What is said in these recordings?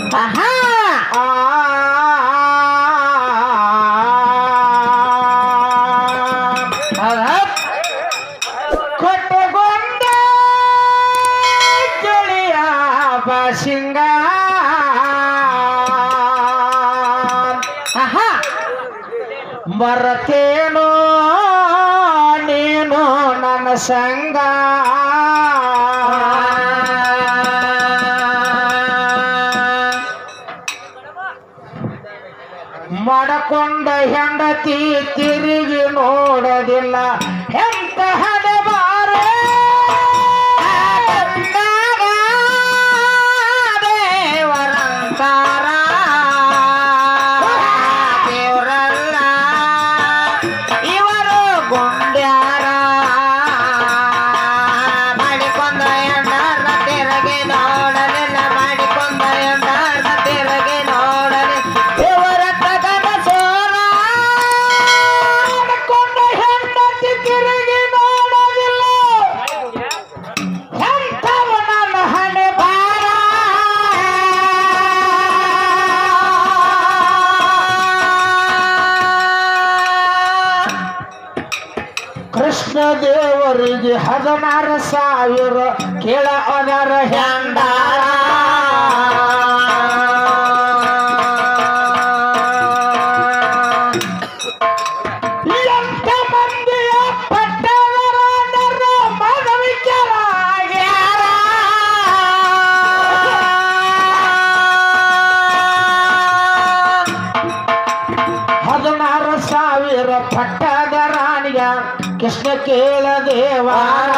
ಆಹಾ ಆ ಕೊಟ್ಟಗೊಂಡ ಗೆಳೆಯ ಬಾಸಿಂಗ ಆಹಾ ಮರತೇನೋ ನೀನು ನನ್ನ ಸಂಗ ಮಡಕೊಂಡ ಹೆಂಡತಿ ತಿರುಗಿ ನೋಡೋದಿಲ್ಲ ಎಂತ ಹಣೆಬಾರೆ ದೇವರಂತಾರ ದೇವರಲ್ಲ ಇವರು ಗುಂಡ್ಯಾರ ಮಾಡಿಕೊಂಡ ಎಂಡರ್ನ ತಿರುಗಿ ನೋಡಲಿಲ್ಲ ಮಾಡಿಕೊಂಡ ಎಂಡರ್ನ ತಿರುಗಿ ನೋಡಲಿ ಇವರ ತಗದ ಸೋರ ಮಡಕೊಂಡ ಹೆಂಡತಿ ತಿರುಗಿ ನೋಡೋದಿಲ್ಲ ಎಂಥವ ನನ್ನ ಹಣೆ ಬಾರ ಕೃಷ್ಣ ದೇವರಿಗೆ ಹದಿನಾರು ಸಾವಿರ ಕೇಳ ಅದರ ಹೆಂಡಾರ ಎಂತ ಮಂದಿಯ ಪಟ್ಟವರ ಮನವಿಕೆರಾಗ್ಯಾರ ಹದಿನಾರು ಸಾವಿರ ಪಟ್ಟದ ರಾಣಿಯ ಕೃಷ್ಣ ಕೇಳ ದೇವಾರ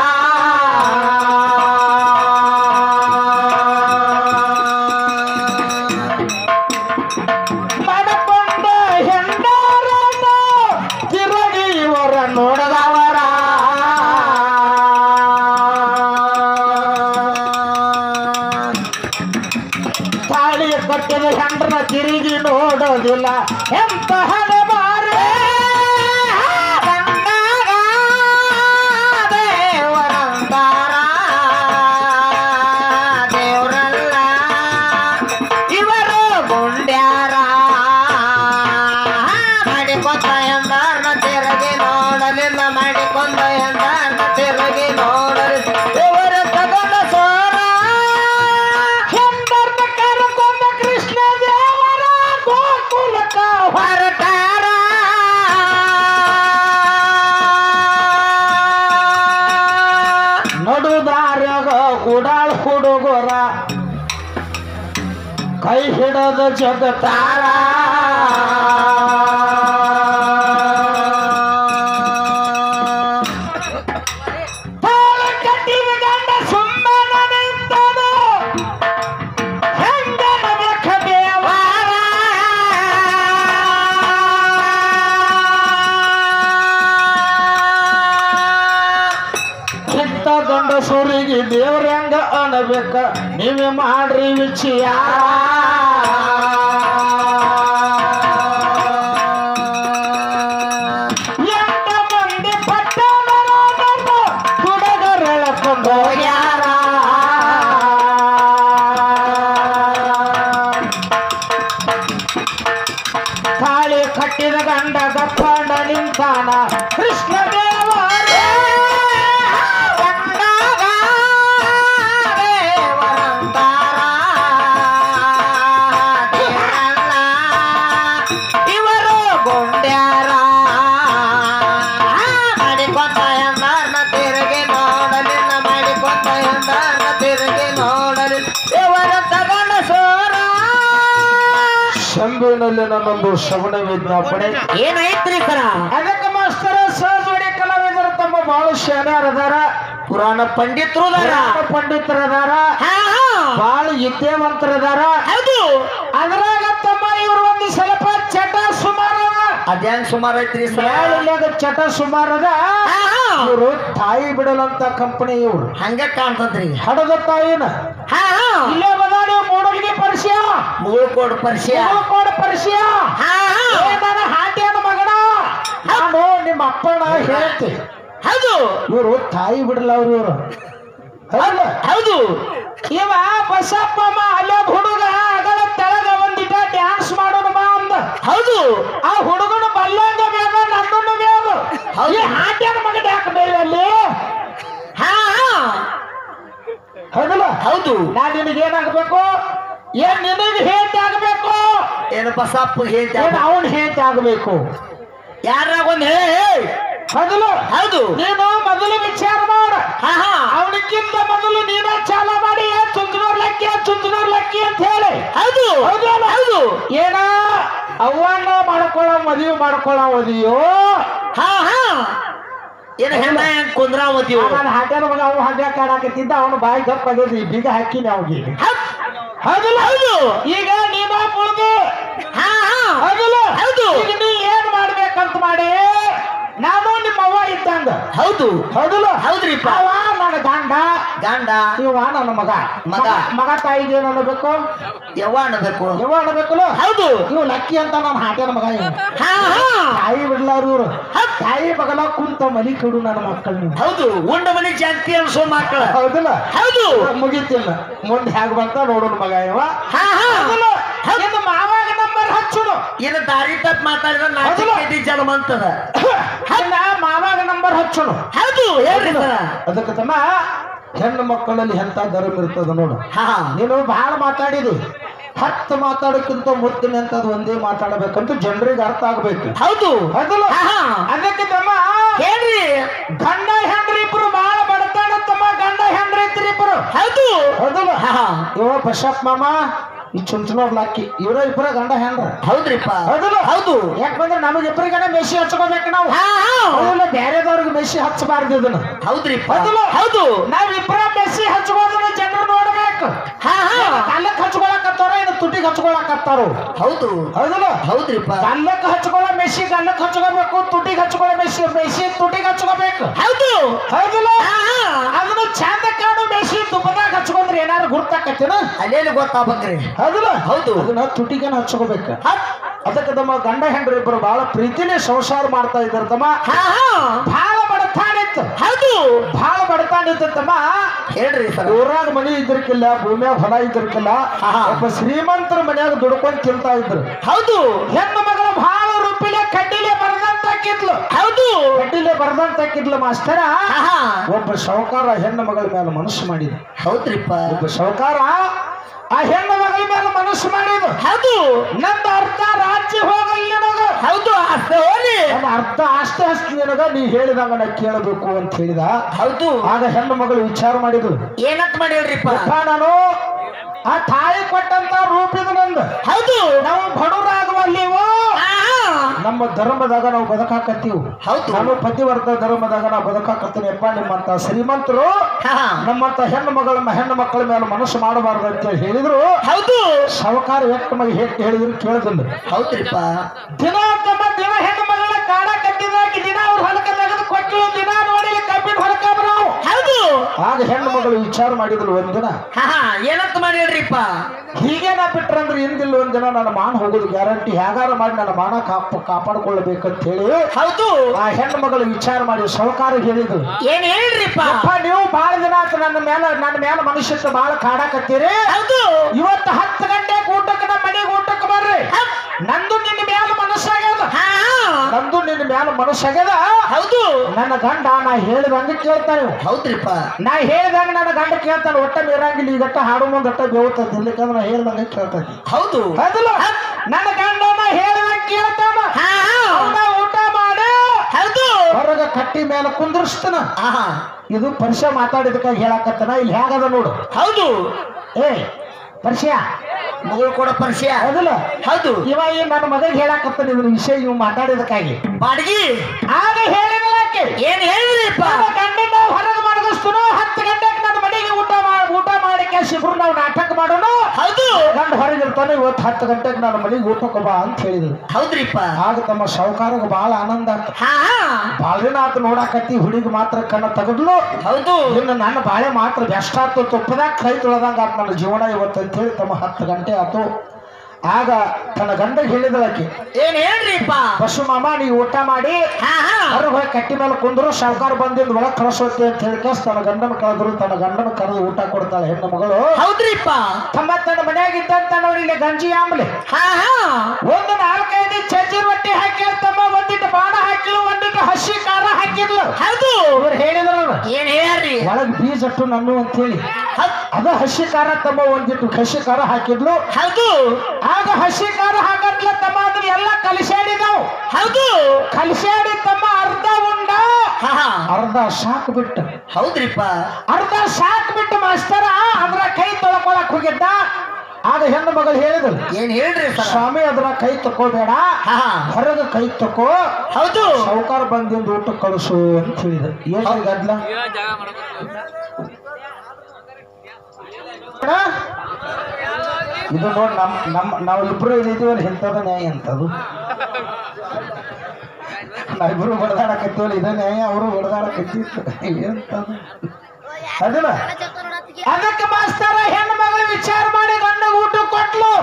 ಮಡಕೊಂಡ ಹೆಂಡರನ್ನ ತಿರುಗಿ ಇವರ ನೋಡದವರ ತಾಳಿ ಕಟ್ಟಿದ ಹೆಂಡ್ರನ ತಿರುಗಿ ನೋಡೋದಿಲ್ಲ ಎಂತ ಹಣೆ ಬಾರೆ ದೇವರಂತಾರ ದೇವರಲ್ಲ ಇವರು ಗುಂಡ್ಯಾರ ಮಾಡಿಕೊಂಡ ಎಂದಾರ್ನ ತಿರುಗಿ ನೋಡಲಿಲ್ಲ ಮಾಡಿಕೊಂಡ ಎಂದಾರ್ನ ತಿರುಗಿ ನೋಡಲಿ ಇವರು ತಗೊಂಡ ಸೋರ ಹೆಂಡರ್ನ ಕರ್ಕೊಂಡ ಕೃಷ್ಣ ದೇವರ ಗೋಕುಲಕ ಹೊರಟಾರ ನಡುದಾರ್ಯಾಗ ಕುಡಾಳ್ ಹುಡುಗರ ಕೈ ಹಿಡದ ಜಗತಾರ ತಾಳ ಕಟ್ಟಿದ ಗಂಡ ಸುಮ್ಮನ ನಿಂತನು ಹೆಂಗ ನಮಕ ದೇವಾರ ಇಂಥ ಗಂಡಸೂರಿಗೆ ದೇವ್ರ ಹೆಂಗ ಅನಬೇಕ ನೀವೇ ಮಾಡ್ರಿ ವಿಚಾರ ಎಂಟ ಮಂದಿ ಪಟ್ಟಣರಾದವರು ಹುಡುಗರೆಳಕೊಂಡು ಯಾರ ತಾಳಿ ಕಟ್ಟಿದ ಗಂಡ ಗಪ್ಪಣ್ಣ ನಿಂತಾನ ಕೃಷ್ಣ ದೇವರೇ ಕಂಡಾಗ ದೇವರಂತಾರ ದೇವರಲ್ಲ ಇವರು ಗುಂಡ್ಯಾರ ಮಾಡಿಕೊಂಡ ಎಂದಾರ್ನ ತಿರುಗಿ ನೋಡಲಿಲ್ಲ ಮಾಡಿಕೊಂಡ ಎಂದಾರ್ನ ತಿರುಗಿ ನೋಡಲಿಲ್ಲ ಇವರ ತಗೊಂಡ ಸೋರ ಶಂಭುವಿನಲ್ಲಿ ನನ್ನೊಂದು ಶ್ರವಣ ವಿಜ್ಞಾಪನೆ ಏನೈತ್ರಿ ಸರ ಅದಕ್ಕೆ ಮಾಸ್ತರ ಸಹಜೋಡಿ ಕಲಾವಿದರು ತಮ್ಮ ಬಹಳ ಶಾನ್ಯಾರದಾರ ಪುರಾಣ ಪಂಡಿತರು ಪುರಾಣ ಪಂಡಿತರದಾರ ಬಹಳ ವಿದ್ಯಾವಂತರದಾರ ಹೌದು ಅದ್ರಾಗ ತಮ್ಮ ಇವ್ರು ಒಂದು ಸ್ವಲ್ಪ ಚಟ ಸುಮಾರ ಅದ್ಯಾಂಗ್ ಸುಮಾರು ಐತ್ರಿ ಸರ ಯಾಳಿಲ್ಲಾಗ ಚಟ ಸುಮಾರದ ಇವರು ತಾಯಿ ಬಿಡಲಂತ ಕಂಪನಿ ಇವ್ರು ಹಂಗ ಕಾಣ್ತದ್ರಿ ಹಡದ ತಾಯಿನ ಹಾ ಇಲ್ಲೇ ಬದಾಡಿ ಮೂಡಲ್ಗಿ ಪರಿಚಯ ಮೂಳ್ಕೋಡ್ ಪರಿಚಯ ಕೋಡ ಪರಿಚಯ ಹಾ ಏ ನನ್ನ ಹಾಟ್ಯಾನ ಮಗನ ನಾನು ನಿಮ್ಮ ಅಪ್ಪನ ಹೇಳ್ತಿ ಹೌದು ಇವರು ತಾಯಿ ಬಿಡಲ್ಲ ಅವ್ರು ಇವರು ಹೌದಲ್ಲ? ಹೌದು ಇವ ಬಸಪ್ಪ ಅಲ್ಲೇ ಹುಡುಗ ಅಗಳ ತಳ ಇಷ್ಟ ಡ್ಯಾನ್ಸ್ ಮಾಡೋಣ ಬಾ ಅಂದ ಹೌದು ಆ ಹುಡುಗನ ಬಲ್ಲಂಗ ಬೇಗ ನನ್ನನ್ನು ಬೇಗ ಹೌದು. ಈ ಆಟ್ಯನ ಮಗನ ಯಾಕೆ ಬೇಡ ಅಲ್ಲಿ ಹಾ ಹಾ ಹೌದಲ್ಲ ಹೌದು ನಾನ್ ನಿನಗೆ ಏನಾಗಬೇಕು ಏನ್ ನಿನಗೆ ಹೇಂತಿ ಆಗಬೇಕು ಏನು ಬಸಪ್ಪ ಹೇಳ್ತ ಏನ್ ಅವನ್ ಹೇಂತಿ ಆಗಬೇಕು ಯಾರಾಗ ಒಂದ್ ಹೇ ಹೇ. ಹೌದಲ್ಲ ಹೌದು ನೀನು ಮೊದಲು ವಿಚಾರ ಮಾಡ ಹಾ ಹಾ ಅವನಿಕ್ಕಿಂತ ಮೊದಲು ನೀನ ಚಾಲ ಮಾಡಿ ಏನ್ ಚುಂಚನೂರ್ ಲಕ್ಕಿ ಏನ್ ಚುಂಚನೂರ್ ಲಕ್ಕಿ ಅಂತ ಹೇಳಿ ಹೌದು ಹೌದಲ್ಲ? ಹೌದು ಏನ ಅವ್ವನ್ನ ಮಾಡ್ಕೊಳ್ಳೋ ಮದುವೆ ಮಾಡ್ಕೊಳ್ಳೋ ಓದಿಯೋ ಹಾ ಹಾ ಏನು ಹೆಣ್ಣ ಹೆಂಗ್ ಕುಂದ್ರಾವತಿ ನಾನು ಹಾಟ್ಯಾನ ಮಗ ಅವ್ ಹಾಡ್ಯ ಕಾಡಾಕತ್ತಿದ್ದ ಅವನು ಬಾಯಿ ಗಪ್ಪ ಆಗೈತಿ ಬೀಗ ಹಾಕಿನಿ ಅವ್ಗೆ ಹೌದಲ್ಲ ಹೌದು ಈಗ ನೀನ ಕುಳ್ದು ಹಾ ಹಾ ಹೌದಲ್ಲ ಹೌದು. ಈಗ ನೀ ಏನ್ ಮಾಡ್ಬೇಕಂತ ಮಾಡಿ ನಾನು ನಿಮ್ಮ ಅವ್ವ ಇದ್ದಂಗ ಹೌದು ಹೌದಲ್ಲ ಹೌದ್ರಿಪ್ಪ ಅವ ನನ್ನ ಗಂಡ ಗಂಡ ಇವ ನನ್ನ ಮಗ ಮಗ. ಮಗ ತಾಯಿಗೆ ಏನ್ ಅನ್ನಬೇಕು ಯವ್ವ ಅನ್ನಬೇಕು ಇವ ಅನ್ನಬೇಕಲ್ಲ ಹೌದು ಇವ್ ಲಕ್ಕಿ ಅಂತ ನಾನು ಹಾಟ್ಯಾನ ಮಗ ಇವ ಹಾ ಹಾ ತಾಯಿ ಬಿಡ್ಲಾರ ಇವ್ರು ತಾಯಿ ಬಗಲ ಕುಂತ ಮಲಿ ಕೊಡು ನನ್ನ ಮಕ್ಕಳು ನೀವು ಹೌದು ಉಂಡ ಮನೆ ಜಾಸ್ತಿ ಅನ್ಸೋ ಮಕ್ಕಳ ಹೌದಲ್ಲ ಹೌದು ಮುಗಿತಿಲ್ಲ ಮುಂದೆ ಹೇಗ್ ಬಂತ ನೋಡೋಣ ಮಗ ಇವ ಹಾ ಹಾ ಹೌದಲ್ಲ ಇನ್ನು ಮಾವಾಗ ನಂಬರ್ ಹಚ್ಚುನು ಇದು ದಾರಿ ತಪ್ಪ ಮಾತಾಡಿದ್ರೆ ಹೌದು. ನಾಚಿಕೆ ಜನ್ಮ ಅಂತದ ಇನ್ನ ಮಾವಾಗ ನಂಬರ್ ಹಚ್ಚುನು ಹೌದು ಹೇಳ್ರಿ ಸರ ಅದಕ್ಕೆ ತಮ್ಮ ಹೆಣ್ಣು ಮಕ್ಕಳಲ್ಲಿ ಎಂತ ಧರ್ಮ ಇರ್ತದ ನೋಡು ಹಾ ಹಾ ನೀನು ಬಹಳ ಮಾತಾಡಿದಿ ಹತ್ತು ಮಾತಾಡೋಕ್ಕಿಂತ ಮುತ್ತಿನ ಅಂತದ್ ಒಂದೇ ಮಾತಾಡಬೇಕಂತ ಜನರಿಗೆ ಅರ್ಥ ಆಗ್ಬೇಕು ಹೌದು ಹೌದಲ್ಲ ಹಾ ಹಾ ಅದಕ್ಕೆ ತಮ್ಮ ಹೇಳ್ರಿ ಗಂಡ ಹೆಂಡ್ರಿ ಇಬ್ರು ಬಹಳ ಬಡತಾನ ತಮ್ಮ ಗಂಡ ಹೆಂಡ್ರಿ ಇದ್ರಿ ಇಬ್ರು ಹೌದು ಹೌದಲ್ಲ ಹಾ ಹಾ ಇವ ಬಸಪ್ಪ ಮಾಮ ಈ ಚುಂಚನೋರ್ ಲಾಕಿ ಇವರ ಇಬ್ಬರ ಗಂಡ ಹೆಂಡ್ರ ಹೌದ್ರಿಪ್ಪ ಹೌದಲ್ಲ ಹೌದು ಯಾಕಂದ್ರೆ ನಮಗೆ ಇಬ್ಬರಿಗನ ಮೆಸಿ ಹಚ್ಕೋಬೇಕು ನಾವು ಹಾ ಹಾ ಹೌದಲ್ಲ ಬೇರೆದವ್ರಿಗೆ ಮೆಸಿ ಹಚ್ಚಬಾರ್ದು ಇದನ್ನ ಹೌದ್ರಿಪ್ಪ ಹೌದಲ್ಲ? ಹೌದು ನಾವ್ ಇಬ್ಬರ ಮೆಸಿ ಹಚ್ಕೋದನ್ನ ಜನರು ನೋಡ್ಬೇಕು ಹಾ ಹಾ ಕಲ್ಲಕ್ ಹಚ್ಕೊಳಕತ್ತಾರ ಏನು ತುಟಿಗೆ ಹಚ್ಕೊಳಕತ್ತಾರು ಹೌದು ಹೌದಲ್ಲ ಹೌದ್ರಿಪ್ಪ ಗಲ್ಲಕ್ ಹಚ್ಕೊಳ್ಳೋ ಮೆಸಿ ಗಲ್ಲಕ್ ಹಚ್ಕೋಬೇಕು ತುಟಿಗೆ ಹಚ್ಕೊಳ್ಳೋ ಮೆಸಿ ಮೆಸಿ ತುಟಿಗೆ ಹಚ್ಕೋಬೇಕು ಹೌದು ಹೌದಲ್ಲ ಹಾ ಹಾ ಅದನ್ನ ಚಂದ ಕಾಣು ಮೆಸಿ ತುಪ್ಪದಾಗ ಹಚ್ಕೊಂಡ್ರೆ ಏನಾರು ಗುರ್ತಾಕತ್ತೇನ ಅಲ್ಲೇನು ಗೊತ್ತಾಗ್ಬೇಕ್ರಿ ಹೌದಲ್ಲ ಹೌದು. ಅದನ್ನ ತುಟಿಗೆನ ಹಚ್ಕೋಬೇಕು ಹೌದ್. ಅದಕ್ಕೆ ತಮ್ಮ ಗಂಡ ಹೆಂಡ್ರಿ ಇಬ್ಬರು ಬಹಳ ಪ್ರೀತಿನೇ ಸಂಸಾರ ಮಾಡ್ತಾ ಇದ್ದಾರೆ ತಮ್ಮ ಹಾ ಹಾ ಬಹಳ ಬಡತಾನಿತ್ತು ಹೌದು ಬಹಳ ಬಡತಾನಿತ್ತು ತಮ್ಮ ಹೇಳ್ರಿ ಸರ್ ಊರಾಗ ಮನಿ ಇದ್ರಕ್ಕಿಲ್ಲ ಭೂಮಿಯಾಗ ಹೊಲ ಇದ್ರಕ್ಕಿಲ್ಲ ಆಹಾ. ಒಬ್ಬ ಶ್ರೀಮಂತರ ಮನ್ಯಾಗ ದುಡ್ಕೊಂಡ್ ತಿಂತಾ ಇದ್ರು ಹೌದು ಹೆಣ್ಣು ಮಗಳ ಬಹಳ ರೂಪಿಲೆ ಕಡ್ಡಿಲೆ ಬರದಂತಾಕಿದ್ಲು ಹೌದು ಕಡ್ಡಿಲೆ ಬರದಂತಾಕಿದ್ಲು ಮಾಸ್ತರ ಹಾ ಹಾ ಒಬ್ಬ ಸಾವುಕಾರ ಹೆಣ್ಣು ಮಗಳ ಮೇಲೆ ಮನಸ್ಸು ಮಾಡಿದ ಹೌದ್ರಿಪ್ಪ ಒಬ್ಬ ಸಾವುಕಾರ ಆ ಹೆಣ್ಣು ಮಗಳ ಮೇಲೆ ಮನಸ್ಸು ಮಾಡಿದ ಹೌದು ನಂದು ಅರ್ಧ ರಾಜ್ಯ ಹೋಗಲ್ಲ ನಿನಗ ಹೌದು ಅಷ್ಟೇ ಹೋಗ್ಲಿ ನನ್ನ ಅರ್ಧ ಆಸ್ತಿ ಹಸ್ತಿ ನಿನಗ ನೀ ಹೇಳಿದಾಗ ನಾ ಕೇಳಬೇಕು ಅಂತ ಹೇಳಿದ ಹೌದು ಆಗ ಹೆಣ್ಣು ಮಗಳು ವಿಚಾರ ಮಾಡಿದ್ರು ಏನಂತ ಮಾಡಿ ಹೇಳ್ರಿಪ್ಪ ಅಪ್ಪ ನಾನು ಆ ತಾಯಿ ಕೊಟ್ಟಂತ ರೂಪಿದ ನಂದು ಹೌದು ನಾವು ಬಡವರಾಗುವಲ್ಲಿವು ಹಾ ಹಾ ನಮ್ಮ ಧರ್ಮದಾಗ ನಾವು ಬದುಕಾಕತ್ತೀವಿ ಹೌದು ನಾನು ಪತಿವರ್ತ ಧರ್ಮದಾಗ ನಾವು ಬದುಕಾಕತ್ತೀನಿ ಅಪ್ಪ ನಿಮ್ಮಂತ ಶ್ರೀಮಂತರು ಹಾ ಹಾ ನಮ್ಮಂತ ಹೆಣ್ಣು ಮಗಳ ಹೆಣ್ಣು ಮಕ್ಕಳ ಮೇಲೆ ಮನಸ್ಸು ಮಾಡಬಾರ್ದು ಅಂತ ಹೇಳಿ ಹೇಳಿದ್ರು ಹೌದು ಸಾವುಕಾರ ವ್ಯಕ್ತ ಮಗ ಹೇಗೆ ಹೇಳಿದ್ರು ಕೇಳಿದ್ರು ಹೌದ್ರಿಪ್ಪ ದಿನ ತಮ್ಮ ದಿನ ಹೆಣ್ಣು ಮಗಳ ಕಾಡ ಕಟ್ಟಿದಾಗಿ ದಿನ ಅವ್ರ ಹೊಲಕ ತೆಗೆದು ಕೊಟ್ಟು ದಿನ ನೋಡಿ ಕಬ್ಬಿನ ಹೊಲಕ ನಾವು ಹೌದು ಆಗ ಹೆಣ್ಣು ಮಗಳು ವಿಚಾರ ಮಾಡಿದ್ರು ಒಂದಿನ ಹಾ ಹಾ ಏನಂತ ಮಾಡಿ ಹೇಳ್ರಿಪ್ಪ ಹೀಗೆ ನಾ ಬಿಟ್ರಂದ್ರೆ ಇಂದಿಲ್ಲ ಒಂದಿನ ನನ್ನ ಮಾನ ಹೋಗೋದು ಗ್ಯಾರಂಟಿ ಹೇಗಾರ ಮಾಡಿ ನನ್ನ ಮಾನ ಕಾಪ ಕಾಪಾಡ್ಕೊಳ್ಬೇಕಂತ ಹೇಳಿ ಹೌದು ಆ ಹೆಣ್ಣು ಮಗಳು ವಿಚಾರ ಮಾಡಿ ಸೌಕಾರ ಹೇಳಿದ್ರು ಏನ್ ಹೇಳ್ರಿಪ್ಪ ಅಪ್ಪ ನೀವು ಬಹಳ ದಿನ ಆಯ್ತು ನನ್ನ ಮೇಲೆ ನನ್ನ ಮೇಲೆ ಮನುಷ್ಯತ್ವ ಬಹಳ ಕಾಡಾಕತ್ತೀರಿ ಹೌದು ಇವತ್ತು ಹತ್ತು ಗಂಟೆ ಊಟಕ್ಕೆ ನಮ್ಮ ಮನೆಗೆ ಊಟಕ್ಕೆ ಬರ್ರಿ ಹೌದ್. ನಂದು ನಿನ್ನ ಮೇಲೆ ಮನಸ್ಸಾಗ್ಯದ ಹಾ ಹಾ ನಂದು ನಿನ್ನ ಮೇಲೆ ಮನಸ್ಸಾಗ್ಯದ ಹೌದು ನನ್ನ ಗಂಡ ನಾ ಹೇಳಿದಂಗೆ ಕೇಳ್ತಾನೆ ಇವ. ಹೌದ್ರಿಪ್ಪ ನಾ ಹೇಳಿದಂಗ ನನ್ನ ಗಂಡ ಕೇಳ್ತಾನೆ ಒಟ್ಟ ಮೀರಂಗಿಲ್ಲ ಈಗಟ್ಟ ಹಾಡು ಮುಂದೆ ಅಟ್ಟ ಬೇವುತ್ತದೆ ಇಲ್ಲಕಂದ್ರೆ ನಾ ಹೇಳ್ದಂಗೆ ಕೇಳ್ತೈತಿ ಹೌದು ಹೌದಲ್ಲ ನನ್ನ ಗಂಡ ನಾ ಹೇಳಿದಂಗೆ ಕೇಳ್ತಾನ ಹಾ ಅವ್ನ ಊಟ ಮಾಡಿ ಹೌದು ಹೊರಗ ಕಟ್ಟಿ ಮೇಲೆ ಕುಂದ್ರಸ್ತಾನ ಹಾ ಹಾ ಇದು ಪರಿಚಯ ಮಾತಾಡಿದಕ್ಕಾಗಿ ಹೇಳಕತ್ತನ ಇಲ್ಲಿ ಹೇಗದ ನೋಡು ಹೌದು ಏ ಪರಿಚಯ ಮಗಳು ಕೂಡ ಪರಿಚಯ ಹೌದಲ್ಲ ಹೌದು ಇವ ಈ ನನ್ನ ಮಗಗೆ ಹೇಳಕತ್ತಾನ ಇದ್ರ ವಿಷಯ ಇವ್ ಮಾತಾಡಿದಕ್ಕಾಗಿ ಬಾಡ್ಗಿ ಆಗ ಹೇಳಿದಲ್ಲ ಆಕೆ ಏನ್ ಹೇಳಿದ್ರಿಪ್ಪ ನನ್ನ ಗಂಡನ ಹೊರಗೆ ಮಡಗಿಸ್ತನು ಹತ್ತು ಗಂಟೆಗೆ ನನ್ನ ಮನೆಗೆ ಊಟ ಮಾಡಿ ಊಟ ಮಾಡಕ್ಕೆ ಶಿಬ್ರು ನಾವು ನಾಟಕ ಮಾಡೋಣ ಹೌದು ಗಂಡ ಹೊರಗಿರ್ತಾನೆ ಇವತ್ತು ಹತ್ತು ಗಂಟೆಗೆ ನನ್ನ ಮನೆಗೆ ಊಟಕ್ಕೆ ಬಾ ಅಂತ ಹೇಳಿದ್ರು ಹೌದ್ರಿಪ್ಪ ಆಗ ತಮ್ಮ ಸಾವುಕಾರಗೆ ಬಹಳ ಆನಂದ ಆಯ್ತು ಹಾ ಹಾ ಭಾಳ ದಿನ ಆತು ನೋಡಾಕತ್ತಿ ಹುಡುಗಿ ಮಾತ್ರ ಕಣ್ಣ ತೆಗೆದ್ಲು ಹೌದು ಇನ್ನು ನನ್ನ ಬಾಳೆ ಮಾತ್ರ ಬೆಸ್ಟ್ ಆತು ತುಪ್ಪದಾಗ ಕೈ ತೊಳೆದಂಗ ಆತು ನನ್ನ ಜೀವನ ಇವತ್ತು ಅಂತ ಹೇಳಿ ತಮ್ಮ ಹತ್ತು ಗಂಟೆ ಆತು ಆಗ ತನ್ನ ಗಂಡ ಹೇಳಿದಳಾಕಿ ಏನ್ ಹೇಳ್ರಿಪ್ಪ ಬಸ್ಸು ಮಾಮ ನೀವು ಊಟ ಮಾಡಿ ಹಾ ಹಾ ಹೊರಗೆ ಹೋಗಿ ಕಟ್ಟಿ ಮೇಲೆ ಕುಂದ್ರು ಸಾವುಕಾರ ಬಂದಿಂದ ಒಳಗೆ ಕಳಿಸೋಕೆ ಅಂತ ಹೇಳಿ ಕೇಸ್ ತನ್ನ ಗಂಡನ ಕಳೆದ್ರು ತನ್ನ ಗಂಡನ ಕರೆದು ಊಟ ಕೊಡ್ತಾಳೆ ಹೆಣ್ಣು ಮಗಳು ಹೌದ್ರಿಪ್ಪ ತಮ್ಮ ತನ್ನ ಮನ್ಯಾಗ ಇದ್ದಂತ ನೋಡಿ ಇಲ್ಲಿ ಗಂಜಿ ಆಮ್ಲೆ ಹಾ ಹಾ ಒಂದು ನಾಲ್ಕೈದು ಚಜ್ಜಿ ರೊಟ್ಟಿ ಹಾಕಿರ್ತಮ್ಮ ಒಂದಿಟ್ಟು ಬಾಣ ಹಾಕಿಲು ಒಂದಿಟ್ಟು ಹಸಿ ಖಾರ ಹಾಕಿದ್ಲು ಹೌದು ಇವ್ರು ಹೇಳಿದ್ರು ಏನ್ ಹೇಳ್ರಿ ಒಳಗ್ ಬೀಜ ಅಟ್ಟು ನನ್ನು ಅಂತ ಹೇಳಿ ಹೌದ್- ಅದ ಹಸಿ ಖಾರ ತಮ್ಮ ಒಂದಿಟ್ಟು ಹಸಿ ಖಾರ ಹಾಕಿದ್ಲು ಹೌದು ಆಗ ಹಸಿ ಖಾರ ಹಾಕತ್ಲ ತಮ್ಮ ಅದನ್ನ ಎಲ್ಲ ಕಲಿಸಾಡಿದವು ಹೌದು ಕಲಿಸಾಡಿ ತಮ್ಮ ಅರ್ಧ ಉಂಡ ಹಾ ಹಾ ಅರ್ಧ ಶಾಕ್ ಬಿಟ್ಟ ಹೌದ್ರಿಪ್ಪ ಅರ್ಧ ಶಾಕ್ ಬಿಟ್ಟು ಮಾಸ್ತರ ಅದ್ರ ಕೈ ತೊಳ್ಕೊಳಕ್ ಹೋಗಿದ್ದ ಆಗ ಹೆಣ್ಣು ಮಗಳು ಹೇಳಿದಳು ಏನ್ ಹೇಳ್ರಿ ಸರ್ ಸ್ವಾಮಿ ಅದ್ರ ಕೈ ತಕೋಬೇಡ ಹಾ ಹಾ ಹೊರಗೆ ಕೈ ತಕೋ ಹೌದು ಸಾವುಕಾರ ಬಂದಿಂದ ಊಟ ಕಳಿಸು ಅಂತ ಹೇಳಿದ ಏನ್ ಗದ್ಲ ಅಣ್ಣ, ಇದು ನೋಡಿ ನಮ್ ನಮ್ ನಾವು ಇಬ್ರು ಇದೀವಲ್ಲ ಇಂಥದ ನ್ಯಾಯ ಅಂತದು ನಾವಿಬ್ರು ಬಡದಾಡಕತ್ತೀವಲ್ಲ ಇದ ನ್ಯಾಯ ಅವರು ಬಡದಾಡಕತ್ತಿತ್ತು ಎಂತದು ಅದಲ್ಲ ಅದಕ್ಕೆ ಮಾಸ್ತರ ಹೆಣ್ಣು ಮಗಳು ವಿಚಾರ ಮಾಡಿ ಗಂಡ ಊಟ ಕೊಟ್ಲು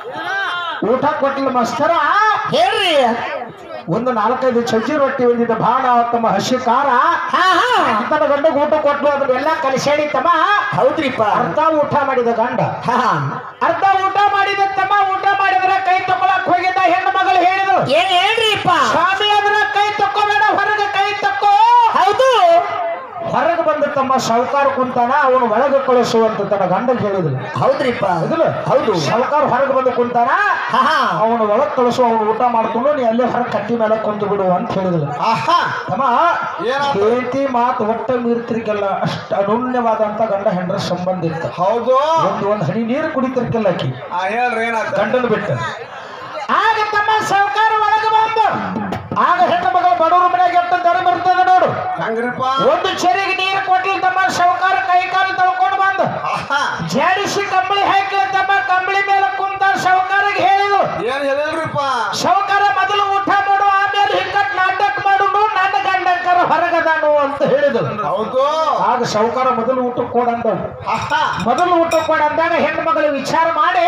ಊಟ ಕೊಟ್ಲು ಮಾಸ್ತರ ಹೇಳ್ರಿ ಒಂದು ನಾಲ್ಕೈದು ಚಜ್ಜಿ ರೊಟ್ಟಿ ಒಂದಿದ್ದ ಭಾಳ ತಮ್ಮ ಹಸಿ ಖಾರ ಹಾ ಹಾ ತನ್ನ ಗಂಡಗೆ ಊಟ ಕೊಟ್ಲು ಅದನ್ನೆಲ್ಲ ಕಲಿಸೇಡಿ ತಮ್ಮ ಹೌದ್ರಿಪ್ಪ ಅರ್ಧ ಊಟ ಮಾಡಿದ ಗಂಡ ಹಾ ಹಾ ಅರ್ಧ ಊಟ ಮಾಡಿದ ತಮ್ಮ ಊಟ ಮಾಡಿದ್ರೆ ಕೈ ತಗೊಳಕ್ ಹೋಗಿದ್ದ ಹೆಣ್ಣು ಮಗಳು ಹೇಳಿದ್ರು ಏನ್ ಹೇಳ್ರಿಪ್ಪ ಸ್ವಾಮಿ ಅದರ ಕೈ ತಕ್ಕೋಬೇಡ ಹೊರಗೆ ಕೈ ತಕ್ಕೋ ಹೌದು ಹೊರಗೆ ಬಂದ ತಮ್ಮ ಸಾವುಕಾರ ಕುಂತಾನ ಅವನು ಒಳಗೆ ಕಳಿಸು ಅಂತ ತನ್ನ ಗಂಡಗೆ ಹೇಳಿದ್ರು ಹೌದ್ರಿಪ್ಪ ಹೌದಲ್ಲ ಹೌದು ಸಾವುಕಾರ ಹೊರಗೆ ಬಂದು ಕುಂತಾನ ಹಾ ಹಾ ಅವನು ಒಳಗೆ ಕಳಿಸು ಅವನು ಊಟ ಮಾಡ್ಕೊಂಡು ನೀ ಅಲ್ಲೇ ಹೊರಗೆ ಕಟ್ಟಿ ಮೇಲೆ ಕುಂತು ಬಿಡು ಅಂತ ಹೇಳಿದ್ರು ಆಹಾ ತಮ್ಮ ಹೇಳ್ತಿ ಮಾತು ಒಟ್ಟ ಮೀರ್ತಿರ್ಕೆಲ್ಲ ಅಷ್ಟು ಅನುಣ್ಯವಾದಂತ ಗಂಡ ಹೆಂಡ್ರ ಸಂಬಂಧ ಇತ್ತು ಹೌದು ಒಂದು ಒಂದು ಹನಿ ನೀರು ಕುಡಿತಿರ್ಕಿಲ್ಲ ಆಕಿ ಆ ಹೇಳ್ರಿ ಏನಾತ ಗಂಡನ ಬಿಟ್ಟು ಆಗ ತಮ್ಮ ಸಾವುಕಾರ ಒಳಗೆ ಬಂದು ಆಗ ಹೆಣ್ಣು ಮಗಳು ಬಡವ್ರ ಮನೆಗೆ ಎಷ್ಟು ದರ ಬರ್ತದೆ ನೋಡು ಹಂಗ್ರಿಪ್ಪ ಒಂದು ಚೆರಿಗೆ ನೀರು ಕೊಟ್ಲಿ ತಮ್ಮ ಸಾವುಕಾರ ಕೈ ಕಾಲು ತೊಳ್ಕೊಂಡು ಬಂದು ಆಹಾ ಜಾಡಿಸಿ ಕಂಬಳಿ ಹಾಕಿ ತಮ್ಮ ಕಂಬಳಿ ಮೇಲೆ ಕುಂತ ಸಾವುಕಾರಿಗೆ ಹೇಳಿದ್ರು ಏನ್ ಹೇಳಿಲ್ರಿಪ್ಪ ಸಾವುಕಾರ ಮೊದಲು ಊಟ ಮಾಡು ಆಮೇಲೆ ಹಿಂಗಟ್ ನಾಟಕ ಮಾಡುನು ನನ್ನ ಗಂಡಂಕರ ಹೊರಗದಾನು ಅಂತ ಹೇಳಿದ್ರು ಹೌದು ಆಗ ಸಾವುಕಾರ ಮೊದಲು ಊಟ ಕೊಡಂದವು ಆಹಾ ಮೊದಲು ಊಟ ಕೊಡಂದಾಗ ಹೆಣ್ಣು ಮಗಳು ವಿಚಾರ ಮಾಡಿ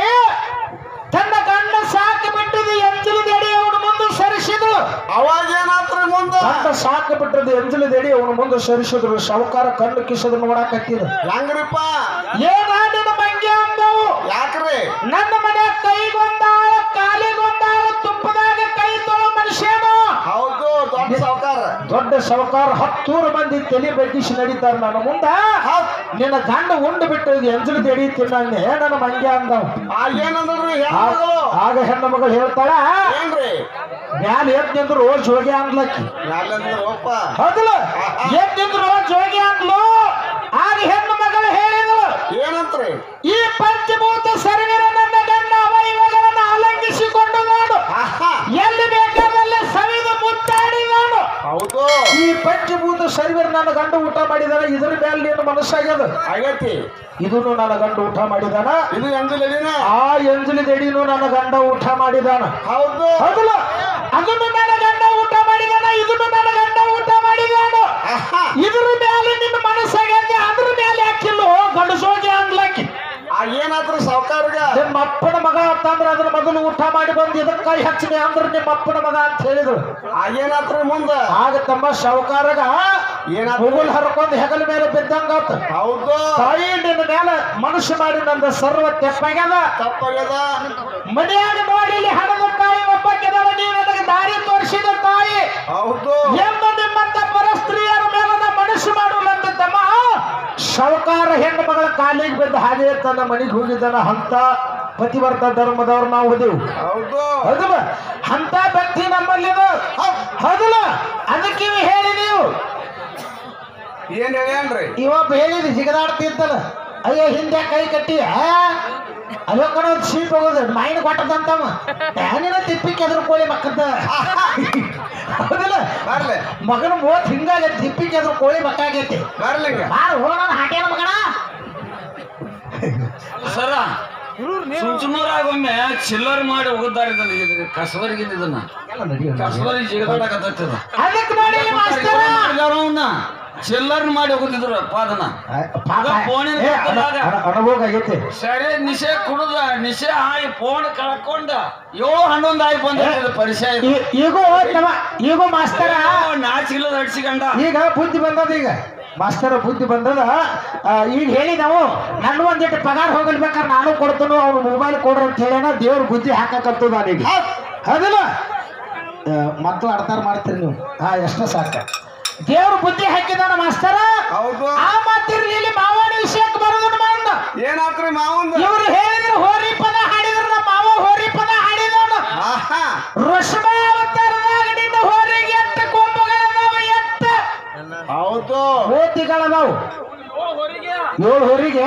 ತನ್ನ ಗಂಡ ಸಾಕು ಬಿಟ್ಟಿದ್ದು ಎಂಜಲದಡಿ ಅವನು ಮುಂದೆ ಸರಿಸಿದ್ರು ಅವಾಗ ಏನಾತ್ರಿ ಮುಂದ ಗಂಡ ಸಾಕು ಬಿಟ್ಟದ್ದು ಎಂಜಲದಡಿ ಅವನು ಮುಂದೆ ಸರಿಸಿದ್ರು ಸಾವುಕಾರ ಕಣ್ಣು ಕಿಸದ್ರು ನೋಡಕತ್ತಿದ್ರು ಹೆಂಗ್ರಿಪ್ಪ ಏನ ನಿನ್ನ ಮಂಗೆ ಅಂದವು ಯಾಕ್ರಿ ನನ್ನ ಮನೆ ಕೈಗೊಂದಾಳ ಕಾಲಿಗೊಂದಾಳ ತುಪ್ಪದಾಗ ಕೈ ತೊಳೋ ಮನುಷ್ಯನು ಹೌದು ದೊಡ್ಡ ಸಾವುಕಾರ ದೊಡ್ಡ ಸಾವುಕಾರ ಹತ್ತೂರು ಮಂದಿ ತಲೆ ಬಗ್ಗಿಸಿ ನಡೀತಾರ ನನ್ನ ಮುಂದ ನಿನ್ನ ಗಂಡ ಉಂಡು ಬಿಟ್ಟು ಎಂಜಲದ ಎಡಿ ತಿನ್ನಂಗೆ ನನ್ನ ಮಂಗೆ ಅಂದವು ಆ ಏನಂದ್ರಿ ಆ- ಹೆಣ್ಮಗಳು ಆಗ ಹೆಣ್ಣು ಮಗಳು ಹೇಳ್ತಾಳ ಏನ್ರಿ ಮ್ಯಾಲ ಎದ್ ನಿಂದ್ರು ಜೋಗಿ ಅನ್ಲಕ್ಕಿ ಯಾರಂದ್ರಪ್ಪ ಹೌದಲ್ಲ ಎದ್ ನಿಂದ್ರು ಜೋಗಿ ಅಂದ್ಲು ಆಗ ಹೆಣ್ಣು ಮಗಳು ಹೇಳಿದಳು ಏನಂತ್ರಿ ಈ ಪಂಚಭೂತ ಸರ್ವಿರ ನನ್ನ ಗಂಡ ಅವಯವಗಳನ್ನು ಅಲಂಘಿಸಿಕೊಂಡು ನೋಡು ಆಹಾ ಎಲ್ಲಿ ಬೇಕಾದಲ್ಲಿ ಸವಿದು ಮುತ್ತಾಡಿ ನೋಡು ಹೌದು ಈ ಪಂಚಭೂತ ಸರ್ವಿರ ನನ್ನ ಗಂಡ ಊಟ ಮಾಡಿದಾನ ಇದ್ರ ಮೇಲೆ ನಿನ್ನ ಮನಸ್ಸಾಗ್ಯದ ಆಗೈತಿ ಇದನ್ನು ನನ್ನ ಗಂಡ ಊಟ ಮಾಡಿದಾನ ಇದು ಎಂಜಲಿನ ಆ ಎಂಜಲಿ ದಡಿನೂ ನನ್ನ ಗಂಡ ಊಟ ಮಾಡಿದಾನ ಹೌದು ಹೌದಲ್ಲ ಅದನ್ನು ನನ್ನ ಗಂಡ ಊಟ ಮಾಡಿದಾನ ಇದನ್ನು ನನ್ನ ಗಂಡ ಊಟ ಮಾಡಿದಾನ ಆಹಾ ಇದ್ರ ಮೇಲೆ ನಿನ್ನ ಮನಸ್ಸಾಗೈತೆ ಅದ್ರ ಮೇಲೆ ಹಾಕಿಲ್ಲ ಗಂಡಸೋಗಿ ಅನ್ಲಕ್ಕಿ ಆ ಏನಾತ್ರಿ ಸಾವುಕಾರ್ಗ ನಿಮ್ಮ ಅಪ್ಪನ ಮಗ ಅಂತಂದ್ರೆ ಅದನ್ನ ಮೊದಲು ಊಟ ಮಾಡಿ ಬಂದು ಇದಕ್ಕ ಕೈ ಹಚ್ಚಿನಿ ಅಂದ್ರೆ ನಿಮ್ಮ ಅಪ್ಪನ ಮಗ ಅಂತ ಹೇಳಿದ್ರು ಆ ಏನಾತ್ರಿ ಮುಂದ ಆಗ ತಮ್ಮ ಸಾವುಕಾರಗ ಏನಾತ್ರಿ ಮುಗುಲ್ ಹರ್ಕೊಂಡು ಹೆಗಲ ಮೇಲೆ ಬಿದ್ದಂಗಾತ ಹೌದು ತಾಯಿ ನಿನ್ನ ಮೇಲೆ ಮನುಷ್ಯ ಮಾಡಿ ನಂದ ಸರ್ವ ತೆಪ್ಪಾಗ್ಯದ ತಪ್ಪಾಗ್ಯದ ಮನೆಯಾಗ ನೋಡಿ ಇಲ್ಲಿ ಹಣದ ತಾಯಿ ಒಬ್ಬಕ್ಕಿದಾಳ ನೀವು ನನಗೆ ದಾರಿ ತೋರಿಸಿದ ತಾಯಿ ಹೌದು ಎಂದು ನಿಮ್ಮಂತ ಪರಸ್ತ್ರೀಯರ ಮೇಲದ ಮನುಷ್ಯ ಮಾಡುವಂತ ತಮ್ಮ ಸಾವುಕಾರ ಹೆಣ್ಣು ಮಗಳ ಕಾಲಿಗೆ ಬಿದ್ದು ಹಾಗೆ ತನ್ನ ಮನೆಗೆ ಹೋಗಿದ್ದಾನ ಅಂತ ಪತಿವರ್ತ ಧರ್ಮದವ್ರು ನಾವು ಹೋದೆವು ಹೌದು ಹೌದಲ್ಲ ಅಂತ ವ್ಯಕ್ತಿ ನಮ್ಮಲ್ಲಿದೆ ಹೌದಲ್ಲ ಅದಕ್ಕೆ ಇವು ಹೇಳಿ ನೀವು ಏನ್ ಹೇಳ್ಯಾನ್ರಿ ಇವೊಬ್ಬ ಹೇಳಿದ ಜಿಗದಾಡ್ತಿದ್ದಲ್ಲ ಅಯ್ಯೋ ಹಿಂದೆ ಕೈ ಕಟ್ಟಿ ಆ ಅಲ್ಲೋ ಕಣ ಸೀಟ್ ಹೋಗೋದು ಮೈನ್ ಕೊಟ್ಟದಂತಮ್ಮ ಏನಿನ ತಿಪ್ಪಿ ಕೆದ್ರ ಕೋಳಿ ಮಕ್ಕದ ಹೌದಲ್ಲ ಬರ್ಲಿ ಮಗನ ಮೂವತ್ ಹಿಂಗಾಗ ತಿಪ್ಪಿ ಕೆದ್ರ ಕೋಳಿ ಮಕ್ಕಾಗೈತಿ ಬರ್ಲಿಂಗ ಬಾರ ಹೋಗೋಣ ಹಾಟ್ಯಾನ ಮಗನ ಸರ ಸುಮ್ಸುಮ್ಮರಾಗೊಮ್ಮೆ ಚಿಲ್ಲರ್ ಮಾಡಿ ಹೋಗುತ್ತಾರೆ ಇದನ್ನ ಇದು ಕಸಬರಿಗೆ ಇದನ್ನ ಕಸಬರಿಗೆ ಜಿಗದಾಡಕತ್ತದ ಅದಕ್ಕೆ ನೋಡಿ ಮಾಸ್ತರ ಅವನ್ನ ಚಿಲ್ಲರ್ ಮಾಡಿ ಹೋಗುದಿದ್ರು ಅಪ್ಪ ಅದನ್ನ ಆ, ಪಾಪ ಫೋನಿನ ಏ, ಅನ- ಕತ್ತಲಾಗ. ಅನ- ಅನುಭೋಗ ಆಗೈತಿ ಸರಿ ನಿಶೆ ಕುಡುದ ನಿಶೆ ಹಾಯಿ ಫೋನ್ ಕಳ್ಕೊಂಡ ಏಳು ಹನ್ನೊಂದು ಆಗಿ ಬಂದ ಪರಿಚಯ ಇದು. ಈ- ಈಗೂ ನಮ್ಮ ಈಗೂ ಮಾಸ್ತರ ಅಯ್ಯೋ, ನಾಚಿಲ್ಲದ ಅಡ್ಸಿಕೊಂಡ ಈಗ ಬುದ್ಧಿ ಬಂದದ ಈಗ ಮಾಸ್ತರ ಬುದ್ಧಿ ಬಂದದ ಆ, ಈಗ ಹೇಳಿ ನಾವು ನನ್ನ ಒಂದಿಟ್ಟು ಪಗಾರ ಹೋಗಲ್ಬೇಕಾದ್ರೆ ನಾನು ಕೊಡ್ತೇನೆ ಅವ್ರು ಮೊಬೈಲ್ ಕೊಡ್ರಿ ಅಂತ ಹೇಳ್ಯಾನ ದೇವ್ರ ಬುದ್ಧಿ ಹಾಕಕತ್ತು ನಾನೀಗ ಹೌದಲ್ಲ ಮತ್ತು ಅರ್ಥ ಮಾಡ್ತೀರಿ ನೀವು ಹಾ ಎಷ್ಟ ಸಾಕ ದೇವ್ರ ಬುದ್ಧಿ ಹಾಕಿದಾನ ಮಾಸ್ತರ ಹೌದು ಆ ಮಾತಿರ್ಲಿ ಮಾವನ ವಿಷಯಕ್ಕೆ ಬರೋದನ್ನ ಬಂದ ಏನಾತ್ರಿ ಮಾವಂದ ಇವ್ರು ಹೇಳಿದ್ರು ಹೋರಿ ಪದ ಹಾಡಿದ್ರು ನಮ್ಮ ಮಾವ ಹೋರಿ ಪದ ಹಾಡಿದವನು ಆಹಾ ಋಷಭಾವತಾರದಾಗ ನಿನ್ನ ಹೋರಿಗೆ ಎತ್ತ ಕೊಂಬುಗಳದಾವ ಎತ್ತ ಹೌದು ಮೋತಿಗಳದಾವು ಏಳು ಹೊರಿಗೆ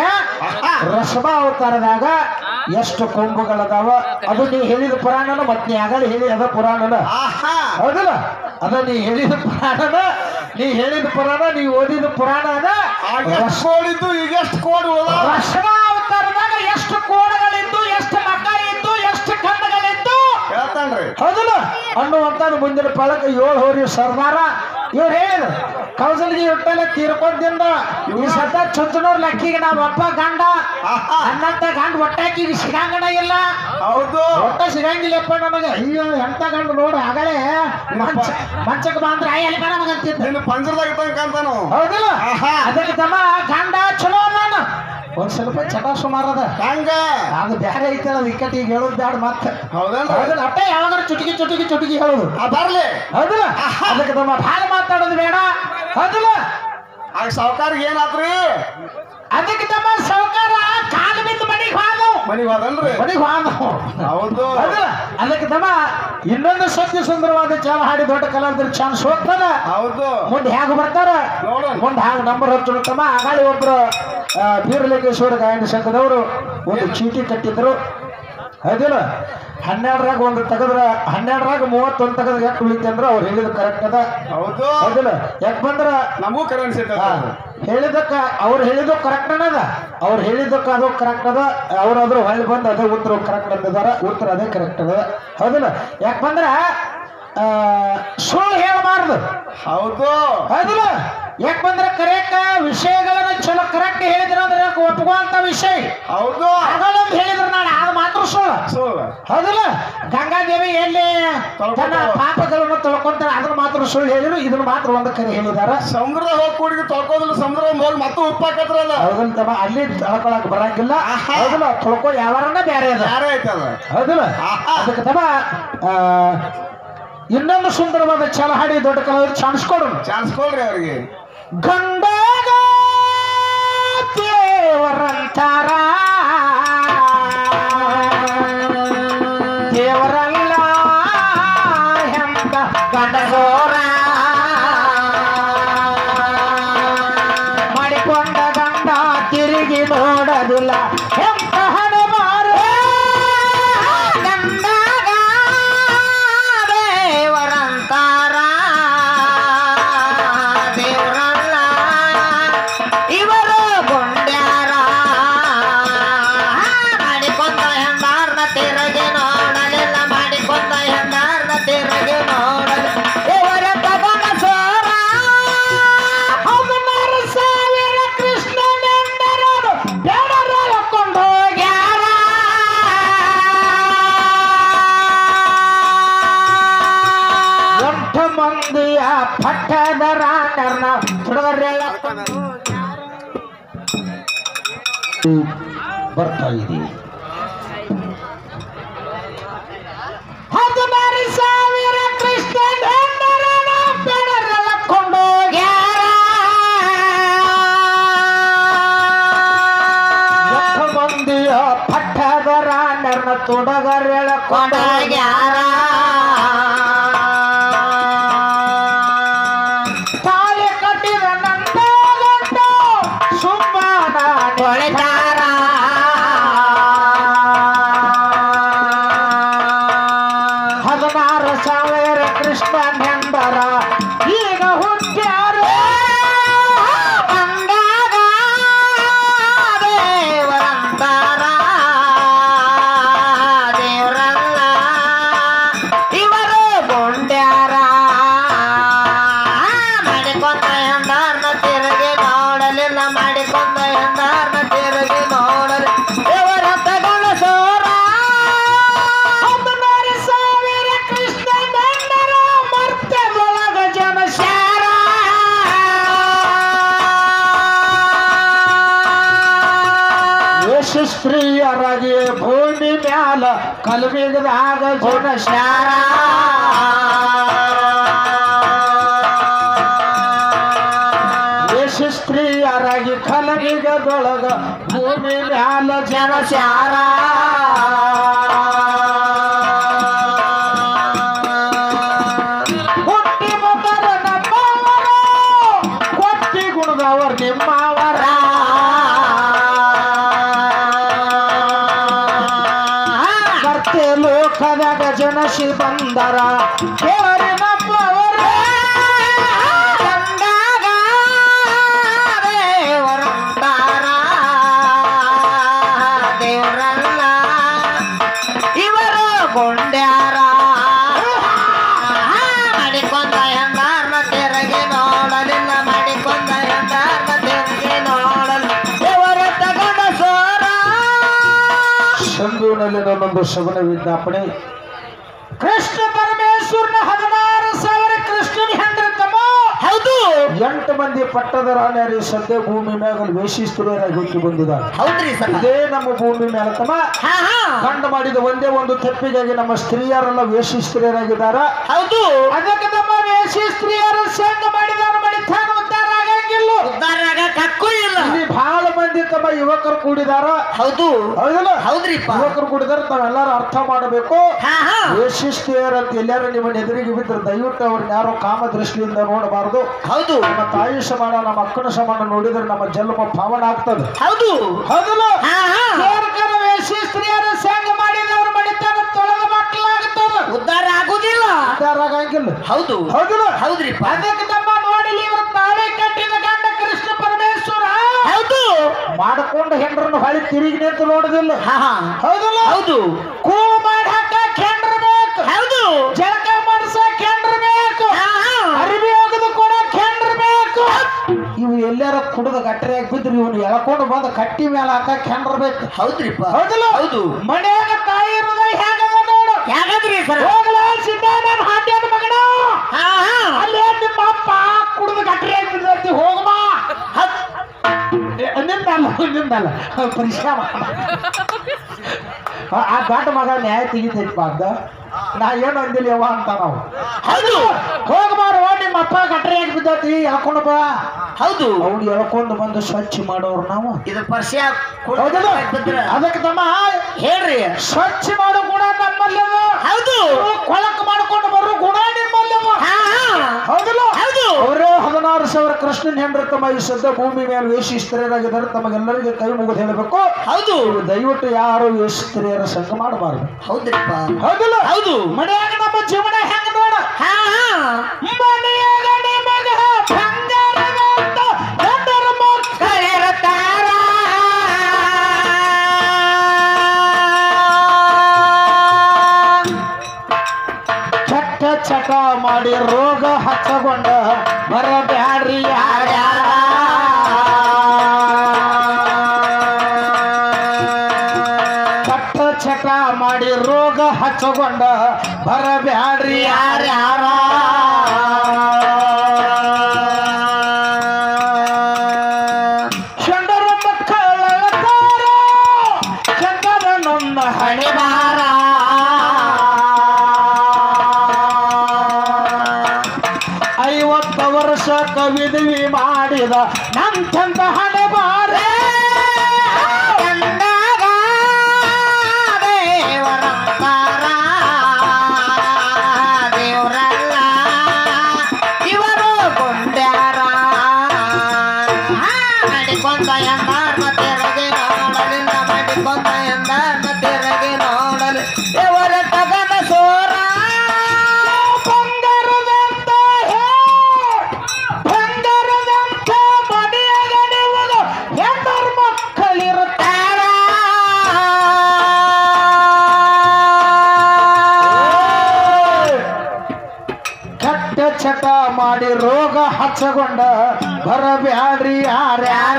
ರಸಭ ಅವತಾರದಾಗ ಎಷ್ಟು ಕೊಂಬುಗಳದಾವ ಅದು ನೀ ಹೇಳಿದ ಪುರಾಣನ ಮತ್ ನೀ ಆಗಲೇ ಹೇಳಿ ಅದ ಪುರಾಣನ ಆಹಾ ಹೌದಲ್ಲ ಅದ ನೀ ಹೇಳಿದ ಪುರಾಣನ ನೀ ಹೇಳಿದ ಪುರಾಣ ನೀ ಓದಿದ ಪುರಾಣ ಅದ ಆಗಸ್ಟ್ ಕೋಡಿದ್ದು ಈಗೆಷ್ಟು ಕೋಡಿ ಉಳ್ದಾವ ರಸಭ ಅವತಾರದಾಗ ಎಷ್ಟು ಕೋಣಗಳಿದ್ದು ಎಷ್ಟು ಮಕ ಇದ್ದು ಎಷ್ಟು ಕಣ್ಣುಗಳಿದ್ದು ಹೇಳ್ತಾನ್ರಿ ಹೌದಲ್ಲ ಅನ್ನುವಂತ ಮುಂದಿನ ಪಳಕ ಏಳು ಹೋರಿ ಸರ್ದಾರ ಇವ್ರು ಹೇಳಿದ್ರು ಕೌಸಲ್ಗಿ ಇಟ್ಟಲ್ಲ ತೀರ್ಕೊಂದಿಂದ ಈ ಸತ ಚುಂಚನೂರ್ ಲಕ್ಕಿಗೆ ನಾವ್ ಒಬ್ಬ ಗಂಡ ಆಹಾ ಅನ್ನಂತ ಗಂಡ ಒಟ್ಟಾಕಿಗೆ ಸಿಗಂಗಣ ಇಲ್ಲ ಹೌದು ಒಟ್ಟ ಸಿಗಂಗಿಲ್ಲಪ್ಪ ನನಗೆ ಅಯ್ಯೋ ಎಂತ ಗಂಡ ನೋಡು ಆಗಲೇ ಮಂಚ ಮಂಚಕ್ಕೆ ಬಂದ್ರೆ ಆಯ್ ಅಲ್ಲಿ ಬೇಡ ಮಗಂತಿದ್ದ ನಿನ್ನ ಪಂಜರದಾಗ ಇಟ್ಟಂಕಂತಾನು ಹೌದಿಲ್ಲ ಆಹಾ. ಅದಕ್ಕೆ ತಮ್ಮ ಗಂಡ ಚಲೋ ಅದಾನ ಒಂದ್ ಸ್ವಲ್ಪ ಚಟ ಸುಮಾರು ಅದ ಹಂಗ ಅದು ಬ್ಯಾರೆ ಐತಲ್ಲ ವಿಕಟಿಗೆ ಹೇಳೋದು ಬ್ಯಾಡ ಮತ್ತೆ ಹೌದೇನ್ರಿ ಹೌದಲ್ಲ ಅಟ್ಟ ಯಾವಾಗ ಚುಟುಕಿ ಚುಟುಕಿ ಚುಟುಕಿ ಹೇಳೋದು ಆ ಬರ್ಲಿ ಹೌದಲ್ಲ ಅದಕ್ಕೆ ತಮ್ಮ ಭಾಳ ಮಾತಾಡೋದು ಬೇಡ ಹೌದಲ್ಲ ಆಗ ಸಾವುಕಾರಿಗೆ ಏನಾತ್ರಿ ಅದಕ್ಕೆ ತಮ್ಮ ಸಾವುಕಾರ ಕಾಲು ಬಿದ್ದು ಮನೆಗೆ ಹೋದವು ಮನಿಗ್ ಹೋದನ್ರಿ ಮನೆಗೆ ಹೋದವು ಹೌದು ಹೌದಲ್ಲ ಅದಕ್ಕೆ ತಮ್ಮ ಇನ್ನೊಂದು ಸತ್ಯ ಸುಂದರವಾದ ಚಾಲ ಹಾಡಿ ದೊಡ್ಡ ಕಲಾವಿದ್ರ ಚಾನ್ಸ್ ಹೋಗ್ತದ ಹೌದು ಮುಂದೆ ಹೇಗೆ ಬರ್ತಾರ ನೋಡೋಣ ಮುಂದೆ ಹಾಗೆ ನಂಬರ್ ಹಚ್ಚು ತಮ್ಮ ಆಗಾಳಿ ಒಬ್ರು ಆ, ಬೀರಲಿಂಗೇಶ್ವರ ಗಾಯನ ಸಂಘದವರು ಒಂದು ಚೀಟಿ ಕಟ್ಟಿದ್ರು ಹೌದಿಲ್ಲ ಹನ್ನೆರಡರಾಗ ಒಂದು ತೆಗೆದ್ರ ಹನ್ನೆರಡರಾಗ ಮೂವತ್ತೊಂದು ತೆಗೆದ್ರೆ ಯಾಕೆ ಉಳಿತೆ ಅಂದ್ರೆ ಅವ್ರು ಹೇಳಿದ ಕರೆಕ್ಟ್ ಅದ ಹೌದು ಹೌದಿಲ್ಲ ಯಾಕೆ ಬಂದ್ರ ನಮಗೂ ಕರೆನ್ಸಿ ಹಾ, ಹೇಳಿದಕ್ಕ ಅವ್ರು ಹೇಳಿದ್ದು ಕರೆಕ್ಟ್ ಅದ ಅವ್ರು ಹೇಳಿದ್ದಕ್ಕ ಅದು ಕರೆಕ್ಟ್ ಅದ ಅವ್ರಾದ್ರು ಹೊಳ್ಳಿ ಬಂದು ಅದೇ ಉತ್ತರ ಕರೆಕ್ಟ್ ಅಂದಿದಾರ ಉತ್ತರ ಅದೇ ಕರೆಕ್ಟ್ ಅದ ಹೌದಿಲ್ಲ ಯಾಕೆ ಬಂದ್ರ ಆ, ಸುಳ್ಳು ಹೇಳಬಾರ್ದು ಹೌದು ಹೌದಿಲ್ಲ ಯಾಕೆ ಬಂದ್ರೆ ಕರೆಕ್ಟ್ ವಿಷಯಗಳನ್ನ ಚಲೋ ಕರೆಕ್ಟ್ ಹೇಳಿದ್ರ ಅಂದ್ರೆ ಯಾಕೆ ಒಪ್ಕೊಂತ ವಿಷಯ ಹೌದು ಆಗಲ್ಲೊಂದು ಹೇಳಿದ್ರು ನಾನು ಅದು ಮಾತ್ರ ಸುಳ್ಳು ಸುಳ್ಳು ಹೌದಲ್ಲ ಗಂಗಾದೇವಿ ಎಲ್ಲಿ ತನ್ನ ತೊಳ್ಕೊತಾಳ. ಪಾಪಗಳನ್ನು ತೊಳ್ಕೊಂತಾಳೆ ಅದನ್ನ ಮಾತ್ರ ಸುಳ್ಳು ಹೇಳಿದ್ರು ಇದನ್ನ ಮಾತ್ರ ಒಂದು ಕರೆ ಹೇಳಿದಾರ ಸಮುದ್ರ ಹೋಗಿ ಕೂಡಿಗೆ ತೊಳ್ಕೋದಿಲ್ಲ ಸಮುದ್ರ ಹೋಗಿ ಮತ್ತೆ ಉಪ್ಪಾಕತ್ರಲ್ಲ ಹೌದಲ್ಲ ತಮ್ಮ ಅಲ್ಲಿ ತಳ್ಕೊಳಕ್ ಬರಂಗಿಲ್ಲ ಆಹಾ. ಹೌದಲ್ಲ ತೊಳ್ಕೊ ಯಾವಾರನ್ನ ಬೇರೆ ಅದ ಯಾರೇ ಐತದ ಹೌದಲ್ಲ ಆಹಾ. ಅದಕ್ಕೆ ತಮ್ಮ ಆ, ಇನ್ನೊಂದು ಸುಂದರವಾದ ಛಲ ಹಾಡಿ ದೊಡ್ಡ ಕಲಾವಿದ ಚಾನ್ಸ್ ಕೊಡು ಚಾನ್ಸ್ ಕೊಡ್ರಿ ಅವ್ರಿಗೆ ಗಂಡಗ ದೇವರಂತಾರ ದೇವರಲ್ಲ ಎಂಬ ಗಂಡಗೋರ ಮಾಡಿಕೊಂಡ ಗಂಡ ತಿರುಗಿ ನೋಡೋದಿಲ್ಲ ಎಂತ ಹಣಮಾರು ಗಂಡಗ ದೇವರಂತಾರ ದೇವರಲ್ಲ ಇವರು ಗೊಂಡ್ಯಾರ ಮಾಡಿಕೊಂಡ ಹೆಣ್ಣಾರ್ನ ತಿರುಗಿ ನೋಡಲಿಲ್ಲ ಮಾಡಿಕೊಂಡ ಹೆಣ್ಣಾರ್ನ ತಿರುಗಿ ನೋಡಲಿ ಇವರ ತಗೊಂಡ ಸೋರ ಹದಿನಾರು ಸಾವಿರ ಕೃಷ್ಣನೆಂದರರು ಬೆಡರಕೊಂಡು ಹೋಗ್ಯಾರ ಎಂಟು ಮಂದಿಯ ಪಟ್ಟದ ರಾಣರ್ನ ಹುಡುಗರೆಲ್ಲ ಬರ್ತಾ ಇದೆ ಹದಿನಾರು ಸಾವಿರ ಕೃಷ್ಣ ಬೆಡರೆಲ್ಲ ಕೊಂಡೋಗ್ಯಾರ ಎಂಟು ಮಂದಿಯ ಪಟ್ಟದ ರಾಣರ್ನ ತುಡಗರೆಲ್ಲ ಕೊಂಡೋಗ್ಯಾರ ತಾಳಿ ಕಟ್ಟಿದ ನನ್ನ ಗಂಡ ಸುಮ್ಮನ ತೊಳೆದಾರ ಹದಿನಾರು ಸಾವಿರ ಕೃಷ್ಣನೆಂದರ ಈಗ ಹುಟ್ಟ್ಯಾರ ಬಂದಾಗ ದೇವರಂತಾರ ದೇವರಲ್ಲ ಇವರು ಗೊಂಡ್ಯಾರ ಮಾಡಿಕೊಂಡ ಹೆಂಡರ್ನ ಯಶಸ್ತ್ರೀಯರಾಗಿ ಭೂಮಿ ಮ್ಯಾಲ ಕಲ್ಮಿಗದಾಗ ಜನಶಾರ ಯಶಸ್ತ್ರೀಯರಾಗಿ ಕಲಮಿಗದೊಳಗ ಭೂಮಿ ಮ್ಯಾಲ ಜನಶಾರ ಹುಟ್ಟಿ ಮಗರ ನಮ್ಮವರ ಕೊಟ್ಟಿ ಗುಣದವರ ನಿಮ್ಮವರ ಬರ್ತೆ ಲೋಕದಾಗ ಜನಶಿ ಬಂದರ ಕೇಳಿ ನಮ್ಮವರ ಬಂದಾಗ ದೇವರಂತಾರ ದೇವರಲ್ಲ ಇವರು ಗೊಂಡ್ಯಾರ ಮಾಡಿಕೊಂಡ ಎಂದಾರ್ನ ತೆರಗೆ ನೋಡಲಿಲ್ಲ ಮಾಡಿಕೊಂಡ ಎಂದಾರ್ನ ತೆರಗೆ ನೋಡಲು ದೇವರ ತಗೊಂಡ ಸೋರ ಶಂಭುವಿನಲ್ಲಿ ನನ್ನೊಂದು ಶಗುನ ವಿಜ್ಞಾಪನೆ ಕೃಷ್ಣ ಪರಮೇಶ್ವರನ ಹದಿನಾರು ಸಾವಿರ ಕೃಷ್ಣನ ಹೆಂಡ್ರತಮ್ಮ ಹೌದು ಎಂಟು ಮಂದಿ ಪಟ್ಟದ ರಾಣಿಯರಿ ಸದ್ಯ ಭೂಮಿ ಮ್ಯಾಗಲ್ ವೇಷಿಸ್ತರಾಗಿ ಹುಟ್ಟಿ ಬಂದಿದ್ದಾರೆ ಹೌದ್ರಿ ಸರ್ ಇದೇ ನಮ್ಮ ಭೂಮಿ ಮೇಲೆ ತಮ್ಮ ಹಾ ಹಾ ಕಂಡು ಮಾಡಿದ ಒಂದೇ ಒಂದು ತಪ್ಪಿಗಾಗಿ ನಮ್ಮ ಸ್ತ್ರೀಯರೆಲ್ಲ ವೇಷಿ ಸ್ತ್ರೀಯರಾಗಿದ್ದಾರೆ ಹೌದು ಅದಕ್ಕೆ ನಮ್ಮ ವೇಷಿ ಸ್ತ್ರೀಯರು ಸಂಘ ಮಾಡಿದವರು ಮಾಡಿದ್ದಾರ ಉದ್ಧಾರ ಆಗಂಗಿಲ್ಲ ಉದ್ಧಾರ ಆಗಕ್ ಹಕ್ಕು ಇಲ್ಲ ಇಲ್ಲಿ ಬಹಳ ಮಂದಿ ತಮ್ಮ ಯುವಕರು ಕೂಡಿದಾರ ಹೌದು ಹೌದಲ್ಲ ಹೌದ್ರಿಪ್ಪ ಯುವಕರು ಕೂಡಿದಾರ ತಾವೆಲ್ಲರೂ ಅರ್ಥ ಮಾಡಬೇಕು ಹಾ ಹಾ ವೇಷಿಸ್ತಿಯರ್ ಅಂತ ಎಲ್ಲಾರು ನಿಮ್ಮ ಎದುರಿಗೆ ಬಿದ್ದರೆ ದಯವಿಟ್ಟು ಅವ್ರನ್ನ ಯಾರೋ ಕಾಮ ದೃಷ್ಟಿಯಿಂದ ನೋಡಬಾರದು ಹೌದು ನಮ್ಮ ತಾಯಿ ಸಮಾನ ನಮ್ಮ ಅಕ್ಕನ ಸಮಾನ ನೋಡಿದ್ರೆ ನಮ್ಮ ಜನ್ಮ ಪಾವನ ಆಗ್ತದೆ ಹೌದು ಹೌದಲ್ಲ ಹಾ ಹಾ ಸೇವಕರ ವೇಷಿ ಸ್ತ್ರೀಯರು ಸಂಘ ಮಾಡಿದವರು ಮಾಡಿದ್ದಾರೆ ತೊಳೆದ ಮಕ್ಕಳಾಗುತ್ತದೆ ಉದ್ಧಾರ ಆಗುದಿಲ್ಲ ಉದ್ಧಾರ ಆಗಂಗಿಲ್ಲ ಹೌದು ಹೌದಲ್ಲ ಹೌದ್ರಿಪ್ಪ ಅದಕ್ಕೆ ನಮ್ಮ ನೋಡಿಲಿ ಇವರು ತಾಳಿ ಕಟ್ಟಿದ ಗಂಡ ಕೃಷ್ಣ ಪರಮೇಶ್ವರ ಹೌದು ಮಾಡಿಕೊಂಡು ಹೆಂಡ್ರನ್ನು ಹೊಳಿ ತಿರುಗಿ ನಿಂತು ನೋಡುದಿಲ್ಲ ಹಾ ಹಾ ಹೌದಲ್ಲ ಹೌದು ಕೂಳು ಮಾಡಿ ಹಾಕಕ್ ಹೆಂಡ್ರ ಬೇಕು ಹೌದು ಜಳಕ ಮಾಡ್ಸಕ್ ಹೆಂಡ್ರ ಬೇಕು ಹಾ ಹಾ ಅರಿವಿ ಹೋಗದು ಕೂಡ ಹೆಂಡ್ರ ಬೇಕು ಇವು ಎಲ್ಲಾರ ಕುಡಿದ ಗಟ್ಟರೆಯಾಗಿ ಬಿದ್ರು ಇವನು ಎಳ್ಕೊಂಡು ಬಂದು ಕಟ್ಟಿ ಮೇಲೆ ಹಾಕಕ್ ಹೆಂಡ್ರ ಬೇಕು ಹೌದ್ರಿಪ್ಪ ಹೌದಲ್ಲ ಹೌದು ಮನ್ಯಾಗ ತಾಯಿ ಇರೋದ ಹೇಗದ ನೋಡು ಯಾಕಂದ್ರಿ ಸರ್ ಹೋಗಲ ಸಿದ್ದಾನ ಹಾಡ್ಯಾನ ಮಗನ ಹಾ ಹಾ ಅಲ್ಲೇ ನಿಮ್ಮ ಅಪ್ಪ ಕುಡಿದು ಗಟ್ಟರೆಯಾಗಿ ಬಿದ್ದೈತಿ ಹೋಗಮ್ಮ ಏ, ನಿಂದಲ್ಲ ನಿಂದಲ್ಲ ಪರಿಶ್ರಮ ಆ- ಆ ದೊಡ್ಡ ಮಗ ನ್ಯಾಯ ತೆಗಿತೈತಪ್ಪ ಅದ ನಾ ಏನು ಅಂದಿಲ್ಲ ಯವ್ವ ಅಂತ ನಾವು ಹೌದು ಹೋಗಬಾರ ನಿಮ್ಮ ಅಪ್ಪ ಗಟ್ರಿಯಾಗಿ ಬಿದ್ದೈತಿ ಎಳ್ಕೊಂಡು ಬಾ ಹೌದು ಅವ್ನು ಎಳ್ಕೊಂಡು ಬಂದು ಸ್ವಚ್ಛ ಮಾಡೋರು ನಾವು ಇದು ಪರಿಚಯ ಹೌದಲ್ಲ ಅದಕ್ಕೆ ತಮ್ಮ ಹೇಳ್ರಿ ಸ್ವಚ್ಛ ಮಾಡೋ ಗುಣ ನಮ್ಮಲ್ಲಿ ಅದ. ಹೌದು ಇವ್ರು ಕೊಳಕು ಮಾಡ್ಕೊಂಡು ಬರೋ ಗುಣ ನಿಮ್ಮಲ್ಲಿ ಅದ. ಹಾ ಹಾ ಹೌದಲ್ಲ ಹೌದು ಅವರೇ ಹದಿನಾರು ಸಾವಿರ ಕೃಷ್ಣನ್ ಹೆಂಡ್ರ ತಮ್ಮ ಈ ಸದ್ಯ ಭೂಮಿ ಮೇಲೆ ವೇಷಿ ಸ್ತ್ರೀಯರಾಗಿದ್ದಾರೆ ತಮಗೆಲ್ಲರಿಗೆ ಕೈ ಮುಗಿದು ಹೇಳಬೇಕು ಹೌದು ನೀವು ದಯವಿಟ್ಟು ಯಾರು ವೇಷ ಸ್ತ್ರೀಯರ ಸಂಘ ಮಾಡಬಾರದು ಹೌದ್ರಿಪ್ಪ ಹೌದಲ್ಲ ಹೌದು ಮನ್ಯಾಗ ನಮ್ಮ ಜೀವನ ಹೆಂಗ ನೋಡ ಹಾ ಹಾ ಮನೆಯಾಗ ನಿಮಗ ಬಂಗಾರದಂತ ಗಂಡರ ಮಕ್ಕಳಿರುತ್ತಾರ. ಚಟ ಚಟ ಮಾಡಿ ರೋಗ ಹಚ್ಚಗೊಂಡ ಬರಬ್ಯಾಡ್ರಿ ಯಾರ್ಯಾರ ಚಟ ಚಟ ಮಾಡಿ ರೋಗ ಹಚ್ಚಗೊಂಡ ಬರಬ್ಯಾಡ್ರಿ ಯಾರ್ಯಾರ ಚಂಡರ ಮಕ್ಕಳತಾರ ಚಂದನ ನನ್ನ ಹಣೆಬಾರ ಐವತ್ತು ವರ್ಷ ಕವಿದ್ವಿ ಮಾಡಿದ ನಮ್ ಚಂದ ಹಣೆಬಾರ ಕಂಡಾಗ ದೇವರಂತಾರ ದೇವರಲ್ಲ ಇವರು ಗೊಂಡ್ಯಾರ ಮಾಡಿಕೊಂಡ ಎಂದಾರ್ನ ತೆರಗೆ ನೋಡಲಿಲ್ಲ ಮಾಡಿಕೊಂಡ ಎಂದಾರ್ನ ತೆರಗೆ ನೋಡಲು ದೇವರ ತಗದ ಸೋರ ಬಂಗಾರದಂತ ಹೇ ಬಂಗಾರದಂತ ಮನೆಯಾಗ ನೀವು ಹೆಣ್ಣರ ಮಕ್ಕಳಿರುತ್ತಾರ ಕೆಟ್ಟ ಚಟ ಮಾಡಿ ರೋಗ ಹಚ್ಚಗೊಂಡ ಬರಬ್ಯಾಡ್ರಿ ಯಾರ್ಯಾರ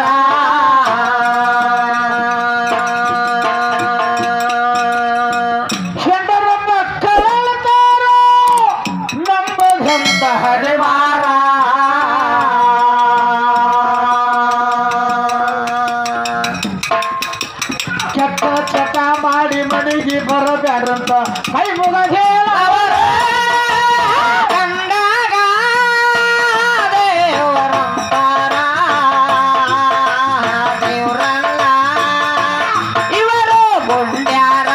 ಹೆಂಡರ ಮಕ್ಕಳಳ್ತಾರ ನಂಬದಂತ ಹರಿವಾರ ಎದುರಿಗೆ ಬರಬ್ಯಾಡ್ರಂತ ಕೈ ಮುಗ ಹೇಳವರ ಕಂಡಾಗ ದೇವರಂತಾರ ದೇವ್ರಲ್ಲ ಇವರು ಗುಂಡ್ಯಾರ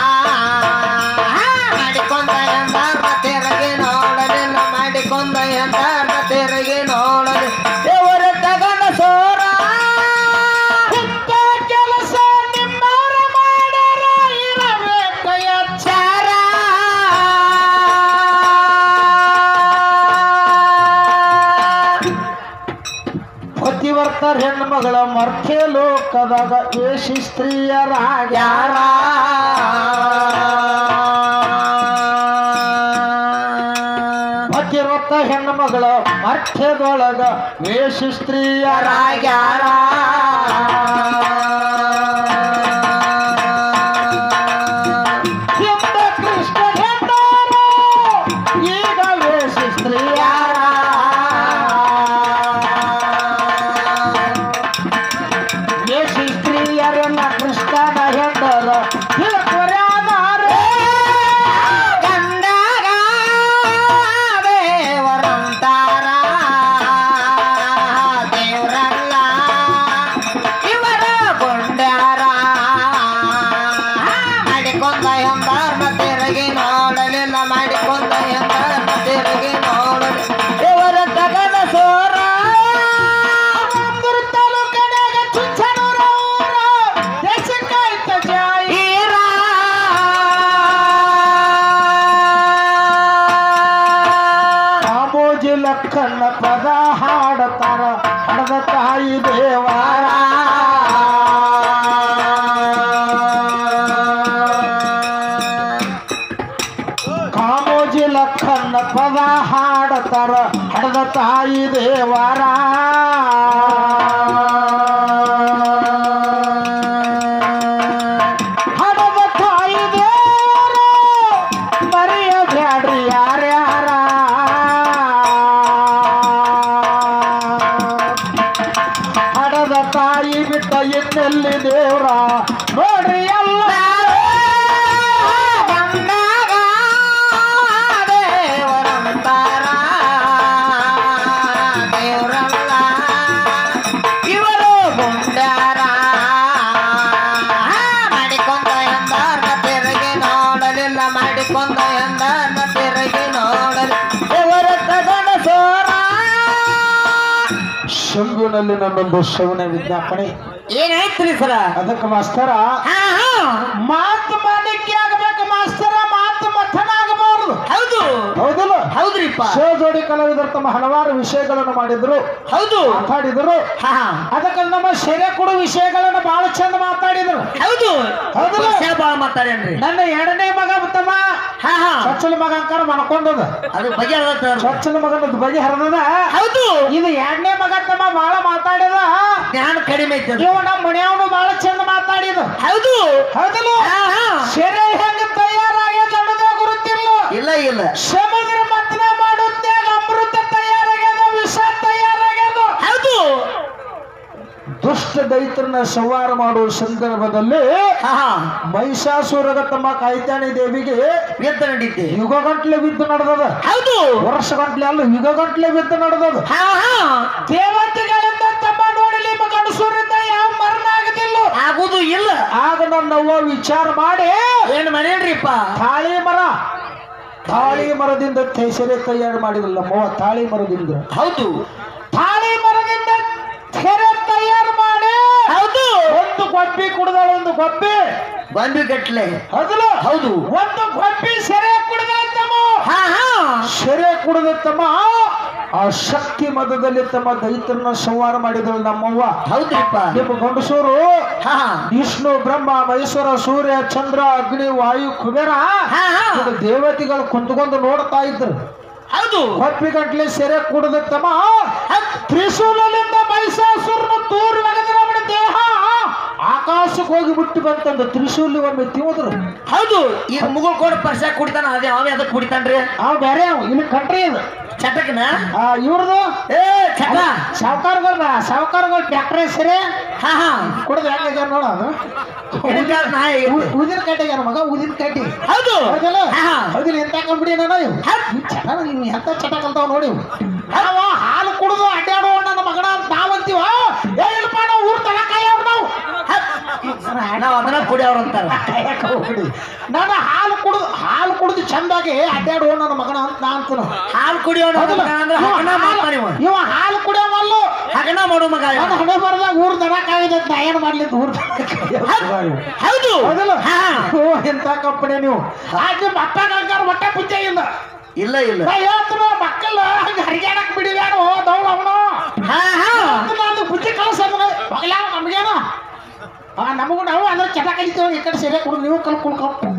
ಮಾಡಿಕೊಂಡ ಎಂದಾರ ತಿರುಗಿ ನೋಡಲಿಲ್ಲ ಮಾಡಿಕೊಂಡ ಎಂದಾರ ತಿರುಗಿ ನೋಡಲಿ ದೇವರ ತಗನ ಸೋರ ಇಂಥ ಕೆಲಸ ನಿಮ್ಮವರ ಮಾಡ್ಯಾರ ಇರಬೇಕು ಎಚ್ಚಾರ ಪತಿವರ್ತರ ಹೆಣ್ಮಗಳ ಮರ್ಕೆ ಲೋಕದಾಗ ಏಷಿ ಸ್ತ್ರೀಯರಾಗ್ಯಾರ ಪತಿವ್ರತ ಹೆಣ್ಮಗಳ ಮರ್ಕ್ಯದೊಳಗ ವೇಷ ಸ್ತ್ರೀಯರಾಗ್ಯಾರ ಹಿಂದ ಕೃಷ್ಣ ಹೆಣ್ಣೋರು ಈಗ ವೇಷ ಸ್ತ್ರೀಯರ ವೇಷ ಸ್ತ್ರೀಯರನ್ನ ಕೃಷ್ಣನ ಹೆಂಡರ ತಿಳ್ಕೊರ್ಯಾದಾರೆ. ಕಂಡಾಗ ದೇವರಂತಾರ ದೇವ್ರಲ್ಲ ಇವರ ಗುಂಡ್ಯಾರ ಮಾಡಿಕೊಂಡ ಎಂಬಾರ್ನ ತಿರುಗಿ ನೋಡಲಿಲ್ಲ ಮಾಡಿಕೊಂಡ ಎಂಬಾರ್ನ ತಿರುಗಿ ನೋಡಲಿ ಇವರ ತಗದ ಸೋರ ಒಂದೂರು ತಾಲೂಕನ್ಯಾಗ ಚುಂಚನೂರ ಊರ, ದೇಶಕ್ಕಾಯ್ತ ಜಾಯಿ. ಈರಾ ಕಾಮೋಜಿ ಲಕ್ಕನ್ನ ಪದ ಹಾಡತಾರ ಹಣದ ತಾಯಿ ದೇವಾರ ಕಾಮೋಜಿ ಲಕ್ಕನ್ನ ಪದ ಹಾಡತಾರ ಹಣದ ತಾಯಿ ದೇವಾರ ಹಣದ ತಾಯಿ ದೇವರ ಮರೆಯ ಬ್ಯಾಡ್ರಿ ಯಾರ್ಯಾರ ಹಣದ ತಾಯಿ ಬಿಟ್ಟ ಇನ್ನೆಲ್ಲಿ ದೇವ್ರ ನೋಡ್ರಿ ಎಲ್ಲ ಬಂದಾಗ ದೇವರಂತಾರ ದೇವರಲ್ಲ ಇವರು ಗುಂಡ್ಯಾರ ಮಾಡಿಕೊಂಡ ಎಂದಾರ್ನ ತಿರುಗಿ ನೋಡಲಿಲ್ಲ ಮಾಡಿಕೊಂಡ ಎಂದಾರ್ನ ತಿರುಗಿ ನೋಡಲಿ ದೇವರ ತಗನ ಸೋರ ಶಂಭುನಲ್ಲಿ ನನ್ನೊಂದು ಶ್ರವಣ ವಿಜ್ಞಾಪನೆ ಏನಾಯ್ತ್ರಿ ಸರ ಅದಕ್ಕೆ ಮಾಸ್ತರ ಹಾ ಹಾ ಮಾತು ಮಾಣಿಕ್ಯ ಆಗಬೇಕು ಮಾಸ್ತರ ಮಾತು ಮಥನ ಆಗಬಾರದು ಹೌದು ಹೌದಲ್ಲ ಹೌದ್ರಿಪ್ಪ ಶಿವ ಜೋಡಿ ಕಲಾವಿದರು ತಮ್ಮ ಹಲವಾರು ವಿಷಯಗಳನ್ನು ಮಾಡಿದ್ರು ಹೌದು ಮಾತಾಡಿದ್ರು ಹಾ ಅದಕ್ಕೆ ನಮ್ಮ ಸೆರೆ ಕೊಡೋ ವಿಷಯಗಳನ್ನು ಬಹಳ ಚಂದ ಮಾತಾಡಿದ್ರು ಹೌದು ಹೌದಲ್ಲ? ವರ್ಷ ಬಾಳ ಮಾತಾಡೇನ್ರಿ ನನ್ನ ಎರಡನೇ ಮಗ ತಮ್ಮ ಹಾ ಹಾ ಚೊಚ್ಚಲ ಮಗ ಅಂಕಾರ ಮನ್ಕೊಂಡದ ಅದು ಬಗ್ಗೆ ಚೊಚ್ಚಲ ಮಗನ ಬಗೆ ಹರಿದದ ಹೌದು ಇದು ಎರಡನೇ ಮಗ ತಮ್ಮ ಬಹಳ ಮಾತಾಡಿದ ಜ್ಞಾನ ಕಡಿಮೆ ಐತೆ ಅದು. ಇವ ನಮ್ಮ ಮನೆಯವನು ಬಹಳ ಚಂದ ಮಾತಾಡಿದ ಹೌದು ಹೌದಲ್ಲ ಹಾ ಹಾ ಸೆರೆ ಹೆಂಗ ತಯಾರಾಗ್ಯದ ಅನ್ನೋದೇ ಗುರುತಿಲ್ಲ ಇಲ್ಲ ಇಲ್ಲ ಸಮುದ್ರ ಮಥನ ಮಾಡುತ್ತಾಗ ಅಮೃತ ತಯಾರಾಗ್ಯದ ವಿಷ ತಯಾರಾಗ್ಯದ ಹೌದು ದುಷ್ಟ ದೈತ್ರನ ಸಂಹಾರ ಮಾಡುವ ಸಂದರ್ಭದಲ್ಲಿ ಹಾ ಹಾ ಮಹಿಷಾಸುರಗ ತಮ್ಮ ಕಾಯ್ತಾಣಿ ದೇವಿಗೆ ಯುದ್ಧ ನಡೀತೆ ಯುಗಗಂಟ್ಲೆ ಬಿದ್ದು ನಡೆದದ ಹೌದು ವರ್ಷಗಂಟ್ಲೆ ಅಲ್ಲ ಯುಗಗಂಟ್ಲೆ ಬಿದ್ದು ನಡೆದದ ಹಾ ಹಾ ದೇವತೆಗಳಿಂದ ತಮ್ಮ ನೋಡಲಿ ಗಂಡಸೂರಿಂದ ಯಾವ ಮರಣ ಆಗುದಿಲ್ಲ ಆಗುದು ಇಲ್ಲ ಆಗ ನನ್ನವ್ವ ವಿಚಾರ ಮಾಡಿ ಏನ್ ಮನೇನ್ರಿಪ್ಪ ತಾಳಿ ಮರ ತಾಳಿ ಮರದಿಂದ ತೆಸರೆ ತಯಾರು ಮಾಡಿದ್ರಲ್ಲ ನಮ್ಮವ್ವ ತಾಳಿ ಮರದಿಂದ ಹೌದು ತಾಳಿ ಮರದಿಂದ ತೆರೆ ತಯಾರು ಮಾಡಿ ಹೌದು ಒಂದು ಗೊಬ್ಬಿ ಕುಡ್ದಾಳ ಒಂದು ಗೊಬ್ಬಿ ಬಂದು ಗಟ್ಲೆ ಹೌದಲ್ಲ ಹೌದು ಒಂದು ಗೊಬ್ಬಿ ಸೆರೆ ಕುಡ್ದಾಳ ತಮ್ಮ ಹಾ ಹಾ ಸೆರೆ ಕುಡಿದ ತಮ್ಮ ಆ ಶಕ್ತಿ ಮದದಲ್ಲಿ ತಮ್ಮ ದೈತ್ರನ ಸಂಹಾರ ಮಾಡಿದಳು ನಮ್ಮವ್ವ ಹೌದ್ರಿಪ್ಪ ನಿಮ್ಮ ಗಂಡಸೂರು ಹಾ ಹಾ ವಿಷ್ಣು ಬ್ರಹ್ಮ ಮಹೇಶ್ವರ ಸೂರ್ಯ ಚಂದ್ರ ಅಗ್ನಿ ವಾಯು ಕುಬೇರ ಹಾ ಹಾ ಇದು ದೇವತೆಗಳು ಕುಂತ್ಕೊಂಡು ನೋಡ್ತಾ ಇದ್ರು ಹೌದು ಕೊಪ್ಪಿ ಗಂಟ್ಲೆ ಸೆರೆ ಕುಡಿದ ತಮ್ಮ ತ್ರಿಶೂಲದಿಂದ ಮೈಸಾಸುರನ ತೂರು ಒಗೆದ್ರ ಅವನ ದೇಹ ಆಕಾಶಕ್ಕೆ ಹೋಗಿ ಬಿಟ್ಟು ಬಂತಂದ ತ್ರಿಶೂಲಿ ಒಮ್ಮೆ ತಿವಿದ್ರು ಹೌದು ಈಗ ಮುಗುಳ್ ಕೊಡ ಪರ್ಸ ಕುಡಿತಾನ ಅದೇ ಅವೇ ಅದಕ್ಕೆ ಕುಡಿತಾನ್ರಿ ಅವ್ ಬೇರೆ ಅವ್ ಇಲ್ಲಿ ಕಂಟ್ರಿ ಇದು ಚಟಕ್ನ ಆ ಇವ್ರದು ಏ ಚಟ ಸಾವುಕಾರಗಳ ಸಾವುಕಾರಗಳ ಟ್ಯಾಕ್ಟ್ರಿ ಸರಿ ಹಾ ಹಾ ಕುಡ್ದು ಹೆಂಗ ನೋಡ ಅದು ಎಡಗಾಲ್ ನಾಯಿ ಐತಿ. ಉದಿನ ಕಟ್ಟಿಗೆ ಮಗ ಉದಿನ ಕಟ್ಟಿ ಹೌದು ಹೌದಲ್ಲ ಹಾ, ಹಾ. ಹೌದಿಲ್ಲ ಎಂತ ಕಂಬಿಡಿ ನಾನು ಇವು ಈ ಚಟ ನೀವು ಎಂತ ಚಟ ಕಲ್ತಾವ ನೋಡಿ ಇವು. ನಾವ ಹಾಲು ಕುಡಿದು ಅಡ್ಡಾಡುವ ನನ್ನ ಮಗನ ಅಂತ ನಾವಂತೀವ ಏ ಇಲ್ಪ ನಾವು ಊರ್ ತಲಕಾಯಿ ಅವ್ರು ನಾವು ನಾವ್ ಅದನ್ನ ಕುಡಿಯೋರು ಅಂತಾರ ಕಾಯಕ ಹೋಗ್ಬಿಡಿ. ನಾನು ಹಾಲು ಕುಡಿದು ಹಾಲು ಕುಡಿದು ಚಂದಾಗಿ ಅಡ್ಡಾಡುವ ನನ್ನ ಮಗನ ಅಂತ ನಾ ಅಂತೀನಿ ಹಾಲು ಕುಡಿಯೋಣ ಹೌದಲ್ಲ? ಅಂದ್ರೆ ಇವ ಹಗಣ ಮಾಡ್ತಾನೆ ಇವ. ಹಾಲು- ಇವ ಹಾಲು ಕುಡಿಯೋವಲ್ಲು ಹಗಣ ಮಾಡೋ ಮಗ ಇವ. ನಾನು ಹಣೆ ಬರ್ದಾಗ ಊರ್ ದನ ಕಾಯ್ದೆ ನಾ ಏನ್ ಮಾಡ್ಲಿ ಅಂತ ಊರ್ ದನ ಕಾಯ್ದೆ. ಹೌದು ಹೌದಲ್ಲ ಹಾ ಓ ಎಂತ ಕಂಪನಿ ನೀವು ಆಕೆ ಮಕ್ಕ ಕಳ್ಕಾರ ಹೊಟ್ಟೆ ಪುಚ್ಚೆ ಇಲ್ಲ ಇಲ್ಲ ಇಲ್ಲ ನಾ ಹೇಳ್ತೀನಿ ಮಕ್ಕಳು ಹಂಗ ಹರಿಗಾಡಕ್ ಬಿಡಿದಾಡು ದೌಡ ಅವನು ಹಾ ಹಾ ನಾನು ಬುದ್ಧಿ ಕಳ್ಸಂದ್ರೆ ಮಗಲ ನಮಗೇನು ಆ ನಮಗೂ ನಾವು ಅಂದ್ರೆ ಚಟ ಕಲಿತೀವಿ ಈ ಕಡೆ ಸೀರೆ ಕುಡು ನೀವು ಕಲ್ ಕುಲ್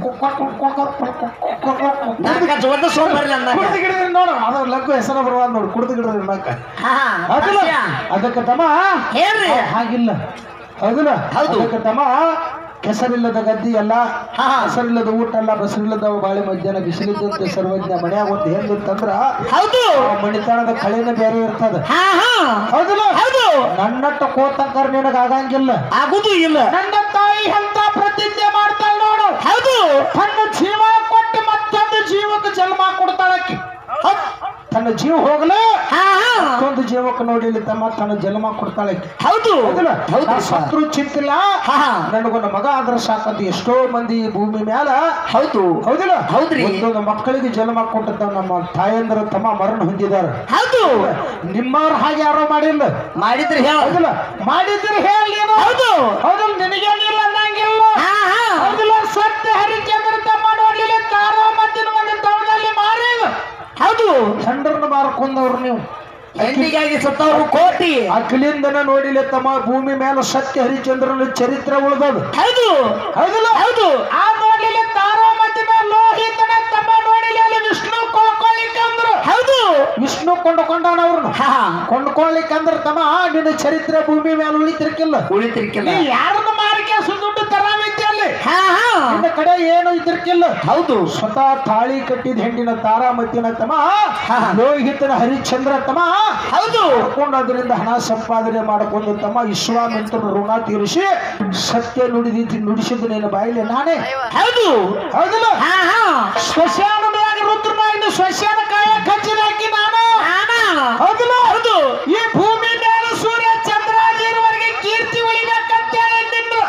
ನಾಲ್ಕ ಜೋರ್ದ ಸೋಮ್ ಬರ್ಲಿ ಅಂದ ಕುಡ್ದು ಗಿಡದ ನೋಡು ಅದ್ರ ಲಗ್ಗು ಹೆಸರು ಬರುವಾಗ ನೋಡು ಕುಡ್ದು ಗಿಡದ ನಾಕ ಹಾ ಅದಲ್ಲ ಹಾಸ್ಯ. ಅದಕ್ಕೆ ತಮ್ಮ ಹೇಳ್ರಿ ಹಾಗಿಲ್ಲ ಹೌದಿಲ್ಲ ಹೌದು. ಅದಕ್ಕೆ ತಮ್ಮ ಕೆಸರಿಲ್ಲದ ಗದ್ದಿ ಅಲ್ಲ ಹಾ, ಹಾ. ಹೆಸರಿಲ್ಲದ ಊಟ ಅಲ್ಲ ಬಸರಿಲ್ಲದ ಬಾಳೆ ಮಧ್ಯಾಹ್ನ ಬಿಸಿಲಿದ್ದಂತೆ ಸರ್ವಜ್ಞ ಮನ್ಯಾಗ ಒಂದು ಹೆಂಗಿತ್ತಂದ್ರ ಹೌದು ಆ ಮಣಿತನದ ಕಳೆನ ಬೇರೆ ಇರ್ತದ ಹಾ ಹಾ ಹೌದಿಲ್ಲ ಹೌದು ನನ್ನಟ್ಟ ಕೋತಂಕರ್ ನಿನಗ ಆಗಂಗಿಲ್ಲ ಆಗುದು ಇಲ್ಲ ನನ್ನ ತಾಯಿ ಅಂತ ಪ್ರತಿಜ್ಞೆ ಮಾಡ್ತಾಳ ನೋಡು ಹೌದು ತನ್ನ ಜೀವ ಕೊಟ್ಟು ಮತ್ತೊಂದು ಜೀವಕ್ಕೆ ಜನ್ಮ ಕೊಡ್ತಾಳಕ್ಕೆ ಹೌದ್. ತನ್ನ ಜೀವ ಹೋಗಲು ಹಾ ಹಾ ಮತ್ತೊಂದು ಜೀವಕ್ಕೆ ನೋಡಿ ಇಲ್ಲಿ ತಮ್ಮ ತನ್ನ ಜನ್ಮ ಕೊಡ್ತಾಳೆ ಹೌದು ಹೌದಿಲ್ಲ ಹೌದು ನಾ ಸರ್. ಸತ್ರು ಚಿಂತಿಲ್ಲ ಹಾ ಹಾ ನನಗೊಂದು ಮಗ ಆದ್ರೆ ಸಾಕಂತ ಎಷ್ಟೋ ಮಂದಿ ಈ ಭೂಮಿ ಮ್ಯಾಲ ಹೌದು ಹೌದಿಲ್ಲ ಹೌದ್ರಿ. ಒಂದೊಂದು ಮಕ್ಕಳಿಗೆ ಜನ್ಮ ಕೊಟ್ಟಂತ ನಮ್ಮ ತಾಯಂದ್ರ ತಮ್ಮ ಮರಣ ಹೊಂದಿದ್ದಾರೆ ಹೌದು ನಿಮ್ಮವ್ರ ಹಾಗೆ ಯಾರೋ ಮಾಡಿಲ್ಲ ಮಾಡಿದ್ರಿ ಹೇಳ ಹೌದಿಲ್ಲ ಮಾಡಿದ್ರೆ ಹೇಳಿ ಏನು ಹೌದು ಹೌದಿಲ್ಲ ನಿನಗೇನಿಲ್ಲ ಅನ್ನಂಗಿಲ್ಲ ಹಾ ಹಾ ಹೌದಿಲ್ಲ ಸತ್ಯ ಹರಿಚಂದ್ರ ತಮ್ಮ ನೋಡ್ಲಿಲ್ಲ ತಾರೋ ಮತ್ತಿನ ಒಂದು ತವದಲ್ಲಿ ಮಾರಿದ ಹೌದು ಚಂದ್ರನ ಮಾರ್ಕೊಂಡವ್ರು ನೀವು ಹೆಣ್ಣಿಗಾಗಿ ಸತ್ತವ್ರು ಕೋಟಿ ಅಖಿಲಿಂದನ ನೋಡಿಲ್ಲ ತಮ್ಮ ಭೂಮಿ ಮೇಲೆ ಸತ್ಯ ಹರಿಚಂದ್ರನ ಚರಿತ್ರೆ ಉಳ್ದದು ಹೌದು ಹೌದಿಲ್ಲ ಹೌದು ಆ ನೋಡ್ಲಿಲ್ಲ ತಾರೋ ಮತ್ತಿನ ಲೋಹಿತನ ತಮ್ಮ ನೋಡಿಲ್ಲ ಅಲ್ಲಿ ವಿಷ್ಣು ಕೊಂಡ್ಕೊಳ್ಳಿಕ್ಕಂದ್ರು ಹೌದು ವಿಷ್ಣು ಕೊಂಡುಕೊಂಡಾನ ಅವ್ರನ್ನ ಹಾ ಕೊಂಡ್ಕೊಳ್ಳಿಕ್ಕಂದ್ರ ತಮ್ಮ ನಿನ್ನ ಚರಿತ್ರೆ ಭೂಮಿ ಮೇಲೆ ಉಳಿತಿರ್ಕಿಲ್ಲ ಉಳಿತಿರ್ಕಿಲ್ಲ ನೀ ಯಾರನ್ನ ಮಾರಿಕೆ ಸುದುಡ್ಡು ತರಾವಿದ್ದೆ ಅಲ್ಲಿ ಹಾ ಹಾ ನಿನ್ನ ಕಡೆ ಏನು ಇದ್ರಕ್ಕಿಲ್ಲ ಹೌದು ಸ್ವತಃ ತಾಳಿ ಕಟ್ಟಿದ ಹೆಣ್ಣಿನ ತಾರಾಮತಿನ ತಮ್ಮ ಲೋಹಿತನ ಹರಿಶ್ಚಂದ್ರ ತಮ್ಮ ಹೌದು ಕರ್ಕೊಂಡು ಅದರಿಂದ ಹಣ ಸಂಪಾದನೆ ಮಾಡಿಕೊಂಡು ತಮ್ಮ ವಿಶ್ವಾಮಿತ್ರನ ಋಣ ತೀರಿಸಿ ಸತ್ಯ ನುಡಿದಿ ನುಡಿಸಿದ್ದು ನಿನ್ನ ಬಾಯಿಲೆ ನಾನೇ ಹೌದು ಹೌದಿಲ್ಲ ಹಾ ಹಾ ಶ್ಮಶಾನದಾಗ ರುದ್ರನಾಗಿನ ಶ್ಮಶಾನ ಕಾಯ ಕಚ್ಚಿದಾಕಿ ನಾನು ನಾನಾ ಹೌದಿಲ್ಲ ಹೌದು ಈ ಭೂಮಿ ಮೇಲೆ ಸೂರ್ಯ ಚಂದ್ರ ನೀರುವರೆಗೆ ಕೀರ್ತಿ ಉಳಿಬೇಕಂತೇಳಿ ನಿನ್ನ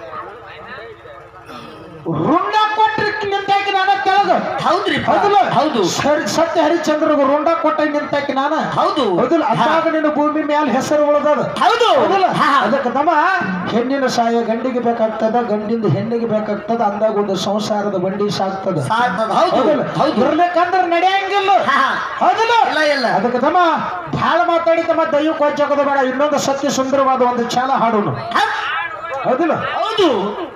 ರುಂಡ ಕೊಟ್ರಿ ನಿಂತಾಕಿ ನಾನ ತೆಳಗ ಹೌದ್ರಿ ಹೌದಿಲ್ಲ ಹೌದು ಸರಿ ಸತ್ಯ ಹರಿಚಂದ್ರಗ ರುಂಡ ಕೊಟ್ಟ ನಿಂತಾಕಿ ನಾನ ಹೌದು ಹೌದಿಲ್ಲ ಅದಾಗ ನಿನ್ನ ಭೂಮಿ ಮೇಲೆ ಹೆಸರು ಉಳಿದದ ಹೌದು ಹೌದಿಲ್ಲ ಹಾ ಅದಕ್ಕೆ ತಮ್ಮ ಹೆಣ್ಣಿನ ಸಾಯ ಗಂಡಿಗೆ ಬೇಕಾಗ್ತದ ಗಂಡಿಂದ ಹೆಣ್ಣಿಗೆ ಬೇಕಾಗ್ತದ ಅಂದಾಗ ಒಂದು ಸಂಸಾರದ ಬಂಡಿ ಸಾಕ್ತದ ಸಾಧ್ತದ. ಹೌದು ಹೌದಿಲ್ಲ ಹೌದು ಇರ್ಲಿಕ್ಕಂದ್ರ ನಡೆಯಂಗಿಲ್ಲ ಹಾ ಹೌದಿಲ್ಲ ಇಲ್ಲ ಇಲ್ಲ ಅದಕ್ಕೆ ತಮ್ಮ ಭಾಳ ಮಾತಾಡಿ ತಮ್ಮ ದೈವಕ್ಕೆ ಹೊಂಚೋಕೋದು ಬೇಡ ಇನ್ನೊಂದು ಸತ್ಯ ಸುಂದರವಾದ ಒಂದು ಚಾಲ ಹಾಡೋನು ಹೌದ್- ಹೌದಿಲ್ಲ ಹೌದು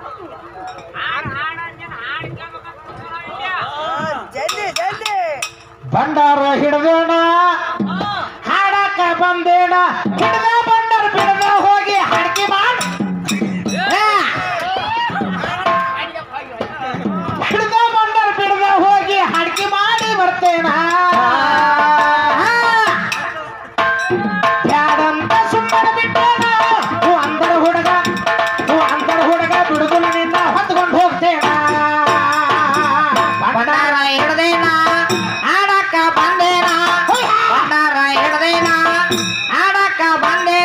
ಭಂಡಾರ ಹಿಡ್ದೇಣ ಹಾಡಕ ಬಂದೇಣ ಹಿಡ್ದ ಬಂಡಾರ ಬಿಡದ ಹೋಗಿ ಹಾಡ್ಕಿ ಮಾಡ್ ಹಿಡ್ದ ಬಂಡಾರ ಬಿಡದ ಹೋಗಿ ಹಾಡ್ಕಿ ಮಾಡಿ ಬರ್ತೇಣ ಬ್ಯಾಡಂತ ಸುಮ್ಮನೆ ಬಿಟ್ಟೇನ ಹೂ ಅಂದರ ಹುಡುಗ ಹೂ ಅಂದರ ಹುಡುಗ ಬಿಡುದಿಲ್ಲ ನಿನ್ನ ಹೊತ್ಕೊಂಡು ಹೋಗ್ತೇಣ ಬಂಡಾರ ಹಿಡ್ದೇನ ಆಡಕ್ಕ ಬಂದೇನ ಬಂಡಾರ ಹಿಡ್ದೇನ ಆಡಕ್ಕ ಬಂದೇನ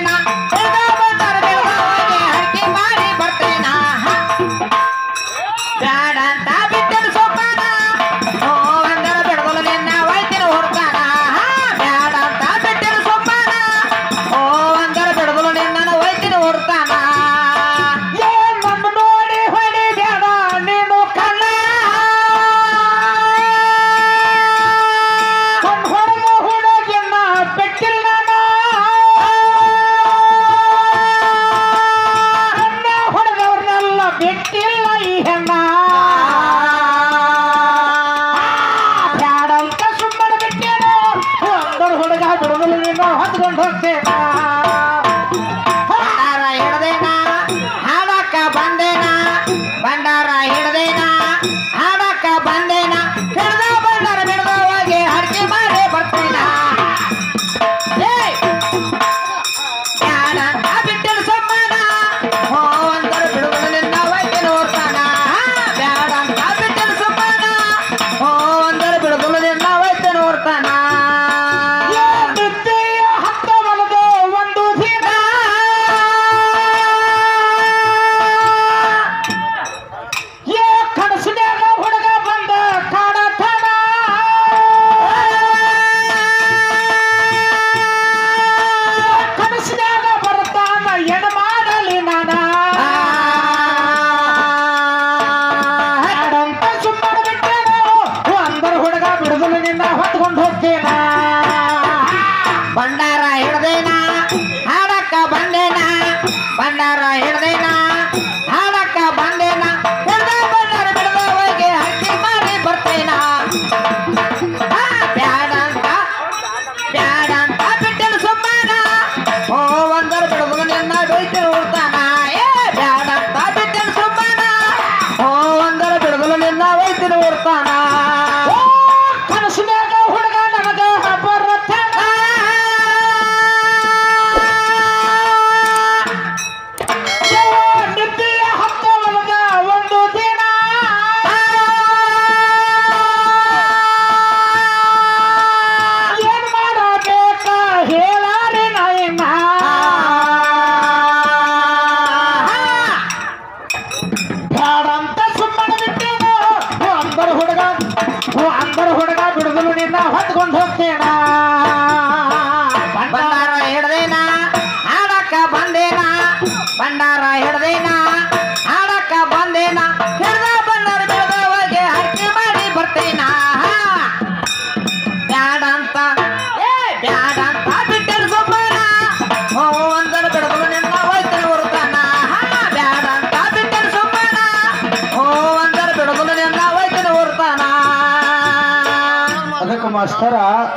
ಮಾಸ್ತರ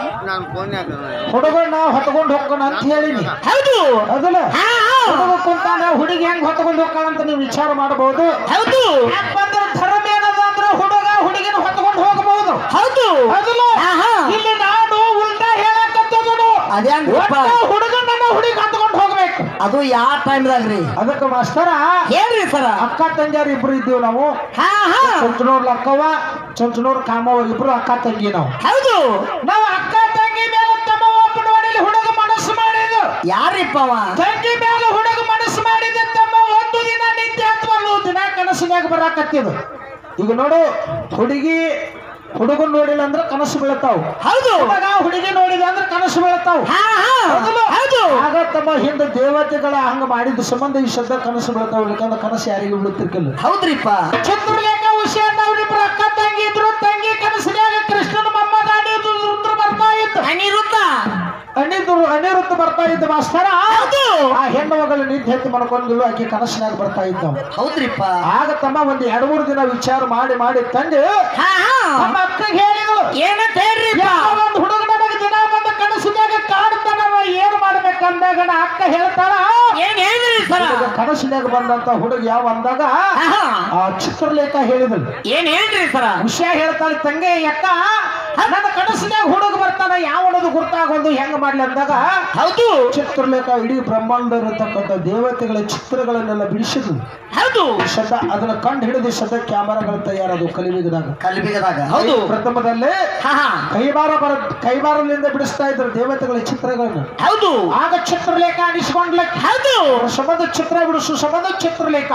ಹುಡುಗನ್ನ ಹೊತ್ಕೊಂಡು ಹೋಗೋಣ ಅಂತ ಹೇಳಿನಿ ಹೌದು ಅದಲ್ಲ ಹಾ ಹುಡುಗ ಕುಂತಾನ ಹುಡುಗಿ ಹೆಂಗ್ ಹೊತ್ಕೊಂಡು ಹೋಗ್ತಾಳ ಅಂತ ನೀವು ವಿಚಾರ ಮಾಡಬಹುದು ಹೌದು ಯಾಕಂದ್ರೆ ಧರ್ಮ ಏನದ ಅಂದ್ರೆ ಹುಡುಗ ಹುಡುಗಿನ ಹೊತ್ಕೊಂಡು ಹೋಗಬಹುದು ಹೌದು ಅದಲ್ಲ ಹಾ, ಹಾ. ಇಲ್ಲಿ ನಾನು ಉಲ್ಟಾ ಹೇಳಕತ್ತದನು ಅದೇ ಹಂಗಪ್ಪ. ಹುಡುಗನ ಹುಡುಗಿ ಹೊತ್ಕೊಂಡು ಹೋಗ್ಬೇಕು ಅದು ಯಾವ ಟೈಮ್ದಾಗ್ರಿ ಅದಕ್ಕೆ ಮಾಸ್ತರ ಹೇಳ್ರಿ ಸರ ಅಕ್ಕ ತಂಗಿಯರು ಇಬ್ರು ಇದ್ದೀವಿ ನಾವು ಹಾ ಹಾ ಚಂಚನೂರ್ ಅಕ್ಕವ ಚಂಚನೂರ್ ಕಾಮವ ಇಬ್ರು ಅಕ್ಕ ತಂಗಿ ನಾವು ಹೌದು ನಾವು ಅಕ್ಕ ತಂಗಿ ಮೇಲೆ ತಮ್ಮ ಒಬ್ಬ ನೋಡಿ ಹುಡುಗ ಮನಸ್ಸು ಮಾಡಿದ್ದು ಯಾರಿಪ್ಪ ಅವ ತಂಗಿ ಮೇಲೆ ಹುಡುಗ ಮನಸ್ಸು ಮಾಡಿದ ತಮ್ಮ ಒಂದು ದಿನ ನಿತ್ಯ ಅಥವಾ ಒಂದು ದಿನ ಕನಸಿನಾಗ ಬರಾಕತ್ತಿದ್ದು ಈಗ ನೋಡು ಹುಡುಗಿ ಹುಡುಗನ್ ನೋಡಿಲ್ಲ ಅಂದ್ರೆ ಕನಸು ಬೀಳ್ತಾವ್ ಹೌದು ಹುಡುಗ ಹುಡುಗಿ ನೋಡಿದ ಅಂದ್ರೆ ಕನಸು ಬೀಳ್ತಾವ್ ಹಾ ಹಾ ಹೌದಲ್ಲ? ಹೌದು ಆಗ ತಮ್ಮ ಹಿಂದೆ ದೇವತೆಗಳ ಹಂಗ ಮಾಡಿದ ಸಂಬಂಧ ಈ ಶಬ್ದ ಕನಸು ಬೀಳ್ತಾವ್ ಯಾಕಂದ್ರೆ ಕನಸು ಯಾರಿಗೂ ಬೀಳುತ್ತಿರ್ಕಿಲ್ಲ ಹೌದ್ರಿಪ್ಪ ಚಿತ್ರಲೇಖ ವಿಷಯ ಅವ್ರಿಬ್ರು ಅಕ್ಕ ತಂಗಿ ಇದ್ರು ತಂಗಿ ಕನಸಿನಾಗ ಕೃಷ್ಣನ ಮಮ್ಮ ಗಾಡಿ ರುದ್ರ ಬರ್ತಾ ಇತ್ತು ಅನಿರುದ್ಧ ಅನಿದ್ರು ಅನಿರುದ್ಧ ಬರ್ತಾ ಇದ್ದ ಮಾಸ್ತರ ಹೌದು ಆ ಹೆಣ್ಣು ಮಗಳು ನಿಂತು ಹೆತ್ತು ಮಾಡ್ಕೊಂಡಿಲ್ಲ ಆಕೆ ಕನಸಿನಾಗ ಬರ್ತಾ ಇದ್ದ ಹೌದ್ರಿಪ್ಪ ಆಗ ತಮ್ಮ ಒಂದ್ ಎರಡು ಮೂರು ದಿನ ವಿಚಾರ ಮಾಡಿ ಮಾಡಿ ತಂದು ಹಾ ಹಾ ನಮ್ಮ ಅಕ್ಕಗೆ ಹೇಳಿದಳು ಏನಂತ ಹೇಳ್ರಿಪ್ಪ ಯಾವ ಒಂದು ಹುಡುಗ ನನಗೆ ದಿನ ಬಂದ ಕನಸಿನಾಗ ಕಾಡ್ತಾನವ ಏನು ಮಾಡ್ಬೇಕಂದಾಗ ನಾ ಅಕ್ಕ ಹೇಳ್ತಾಳ ಏನ್ ಹೇಳಿದ್ರಿ ಸರ ಹುಡುಗ ಕನಸಿನಾಗ ಬಂದಂತ ಹುಡುಗ ಯಾವ ಅಂದಾಗ ಹಾ ಹಾ ಆ ಚಿತ್ರಲೇಖ ಹೇಳಿದಳು ಏನ್ ಹೇಳ್ರಿ ಸರ ವಿಷಯ ಹೇಳ್ತಾಳೆ ತಂಗಿ ಅಕ್ಕ ನನ್ನ ಕನಸಿನಾಗ ಹುಡುಗ ಬರ್ತಾನ ಯಾವ ಹುಡುಗ ಗುರ್ತಾಗೊಂದು ಹೆಂಗ ಮಾಡ್ಲಿ ಅಂದಾಗ ಹೌದು ಚಿತ್ರಲೇಖ ಇಡೀ ಬ್ರಹ್ಮಾಂಡ ಇರತಕ್ಕಂಥ ದೇವತೆಗಳ ಚಿತ್ರಗಳನ್ನೆಲ್ಲ ಬಿಡಿಸಿದ್ಲು ಹೌದು ಶಬ್ದ ಅದನ್ನ ಕಂಡು ಹಿಡಿದು ಶಬ್ದ ಕ್ಯಾಮರಾಗಳು ತಯಾರದು ಕಲಿಯುಗದಾಗ ಕಲ್ಬಿಗದಾಗ ಹೌದು ಪ್ರಥಮದಲ್ಲಿ ಹಾ ಹಾ ಕೈವಾರ ಬರ ಕೈವಾರದಿಂದ ಬಿಡಿಸ್ತಾ ಇದ್ರು ದೇವತೆಗಳ ಚಿತ್ರಗಳನ್ನು ಹೌದು ಆಗ ಚಿತ್ರಲೇಖ ಅನಿಸ್ಕೊಂಡ್ಲ ಹೌದು ಸಂಬಂಧ ಚಿತ್ರ ಬಿಡಿಸು ಸಂಬಂಧ ಚಿತ್ರಲೇಖ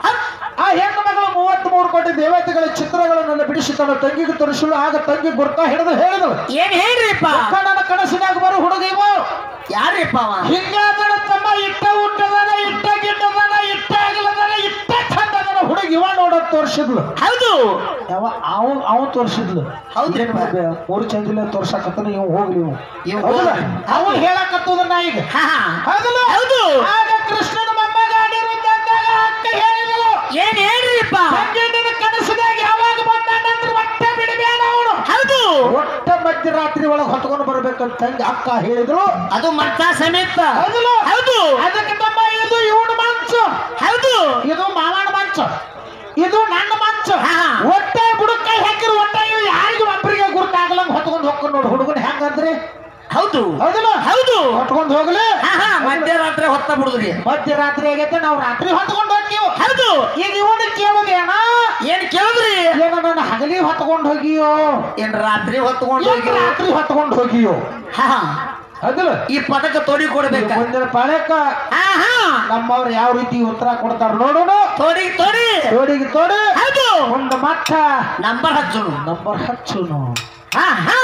ಆ ಹೆಣ್ಣು ಮಗಳು ಮೂವತ್ತ್ ಮೂರು ಕೋಟಿ ದೇವತೆಗಳ ಚಿತ್ರಗಳನ್ನೆಲ್ಲ ಬಿಡಿಸಿ ತನ್ನ ತಂಗಿಗೆ ತೋರಿಸಲು ಆಗ ತಂಗಿ ಗುರ್ತ ಹಿಡಿದು ಹೇಳಿದಳು ಏನ್ ಹೇಳ್ರಿಪ್ಪ ಅಕ್ಕ ನನ್ನ ಕನಸಿನಾಗ ಬರೋ ಹುಡುಗ ಇವ ಯಾರಿಪ್ಪ ಅವ ಹಿಂಗಾದನ ತಮ್ಮ ಇಟ್ಟ ಊಟದನ ಇಟ್ಟ ಗಿಟ್ಟದನ ಇಟ್ಟ ಅಗಲದನ ಇಟ್ಟ ಚಂದದನ ಹುಡುಗ ಇವ ನೋಡೋದ್ ತೋರಿಸಿದ್ಲು ಹೌದು ಯಾವ ಅವ್ ಅವ್ ತೋರಿಸಿದ್ಲು ಹೌದ್ರಿಪ್ಪ. ಮೂರು ಚಂದಿಲ್ಲ ತೋರ್ಸಕತ್ತನ ಇವ್ ಹೋಗ್ಲಿ ಇವ್ ಇವ್ ಹೌದಲ್ಲ? ಹೋಗ್ಲಿ. ಅವ್ ಹೇಳಕತ್ತದನ್ನ ಈಗ ಹಾ ಹಾ ಹೌದಲ್ಲ? ಹೌದು ಆಗ ಕೃಷ್ಣನ ಮೊಮ್ಮಗ ಅನಿರುದ್ಧ ಅಂದಾಗ ಅಕ್ಕ ಹೇಳಿದಳು ಏನ್ ಹೇಳ್ರಿಪ್ಪ ಸಂಗೀತದ ಕನಸಿನಾಗ ಯಾವಾಗ ಬಂದಾನಂದ್ರೆ ಒಟ್ಟ ಬಿಡಬೇಡ ಅವನು ಹೌದು ಒಟ್ಟ ಮಧ್ಯರಾತ್ರಿ ಒಳಗೆ ಹೊತ್ಕೊಂಡು ಬರ್ಬೇಕಂತ ತಂಗಿ ಅಕ್ಕ ಹೇಳಿದ್ರು ಅದು ಮತ್ತ ಸಮೇತ ಹೌದಲ್ಲ? ಹೌದು ಅದಕ್ಕೆ ತಮ್ಮ ಇದು ಇವನು ಮಂಚ ಹೌದು ಇದು ಮಾವನ ಮಂಚ ಇದು ನನ್ನ ಮಂಚ ಹಾ. ಒಟ್ಟ ಬುಡಕೈ ಹಾಕಿರು ಒಟ್ಟ ಇವು ಯಾರಿಗೂ ಒಬ್ಬರಿಗೆ ಗುರುತಾಗಲಂಗ ಹೊತ್ಕೊಂಡು ಹೋಗ್ಕೊಂಡು ನೋಡಿ ಹುಡುಗನ ಹೆಂಗಂದ್ರಿ ಹೌದು ಹೌದಲ್ಲ ಹೌದು ಹೊತ್ಕೊಂಡು ಹೋಗ್ಲಿ ಹಾ ಹಾ ಮಧ್ಯರಾತ್ರಿ ಹೊತ್ತ ಬಿಡುದ್ರಿ ಮಧ್ಯರಾತ್ರಿ ಆಗೈತೆ ನಾವು ರಾತ್ರಿ ಹೊತ್ಕೊಂಡು ಹೋಗ್ತೀವಿ ಹೌದು ಈಗ ಇವನು ಕೇಳೋದೇನ ಏನ್ ಕೇಳಿದ್ರಿ ಏನೋ ನನ್ನ ಹಗಲಿ ಹೊತ್ಕೊಂಡು ಹೋಗಿಯೋ ಏನ್ ರಾತ್ರಿ ಹೊತ್ಕೊಂಡು ಏನ್ ಹೋಗಿ ರಾತ್ರಿ ಹೊತ್ಕೊಂಡು ಹೋಗಿಯೋ ಹಾ ಹಾ. ಹೌದಲ್ಲ ಈ ಪದಕ ತೋಡಿ ಕೊಡ್ಬೇಕ ಮುಂದಿನ ಪಾಳ್ಯಕ್ಕ ಹಾ ಹಾ ನಮ್ಮವ್ರು ಯಾವ ರೀತಿ ಉತ್ತರ ಕೊಡ್ತಾರ ನೋಡೋಣ ತೋಡಿ ತೋಡಿ ತೋಡಿಗೆ ತೋಡಿ ಹೌದು ಒಂದು ಮಟ್ಟ ನಂಬರ್ ಹಚ್ಚು ನಂಬರ್ ಹಚ್ಚುನು ಹಾ ಹಾ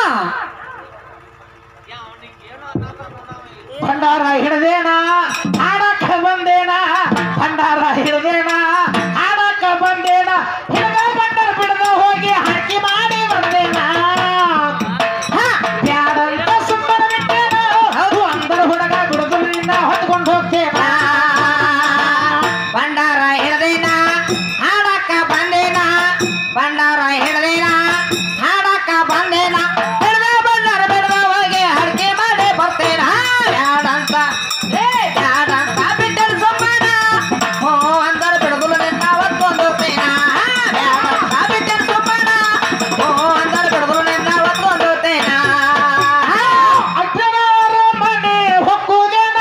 ಭಂಡಾರ ಹಿಡ್ದೇನ ಆಡಕ್ಕ ಬಂದೇನ ಭಂಡಾರ ಹಿಡ್ದೇನ ಆಡಕ್ಕ ಬಂದೇನ ಹಿಡ್ದ ಬಂಡರ್ ಬಿಡ್ದ ಹೋಗಿ ಹಾಕಿ ಮಾಡಿ ಬಂದೇನ ಹಾ, ಬ್ಯಾಡಂತ ಸುಮ್ಮನೆ ಬಿಟ್ಟೇನ ಅದು ಅಂದರ ಹುಡುಗ ಬಿಡುದು ನಿನ್ನ ಹೊತ್ಕೊಂಡು ಹೋಗ್ತೇನ ಭಂಡಾರ ಹಿಡ್ದೇನ ಹಾಡಕ್ಕ ಬಂದೇನ ಭಂಡಾರ ಹಿಡ್ದೇನ ಹಾಡಕ್ಕ ಬಂದೇನ ಹಿಡ್ದ ಬಂಡಾರ ಬಿಡ್ದ ಹೋಗಿ ಅಡ್ಗೆ ಮಾಡಿ ಬರ್ತೇನ ಬ್ಯಾಡಂತ ಏ ಬ್ಯಾಡಂತ ಬಿಟ್ಟಲ್ ಸುಮ್ಮನ ಹೋ ಅಂದರ ಬಿಡದಲು ನಿನ್ನ ಹೊತ್ಕೊಂಡು ಹೋಗ್ತೇನ ಬ್ಯಾಡಂತ ಬಿಟ್ಟಲ್ ಸುಮ್ಮನ ಹೋ ಅಂದರ ಬಿಡದಲು ನಿನ್ನ ಹೊತ್ಕೊಂಡು ಹೋಗ್ತೇನ ಅಜ್ಜನಾರ ಮನೆ ಹೊಕ್ಕುದೇನ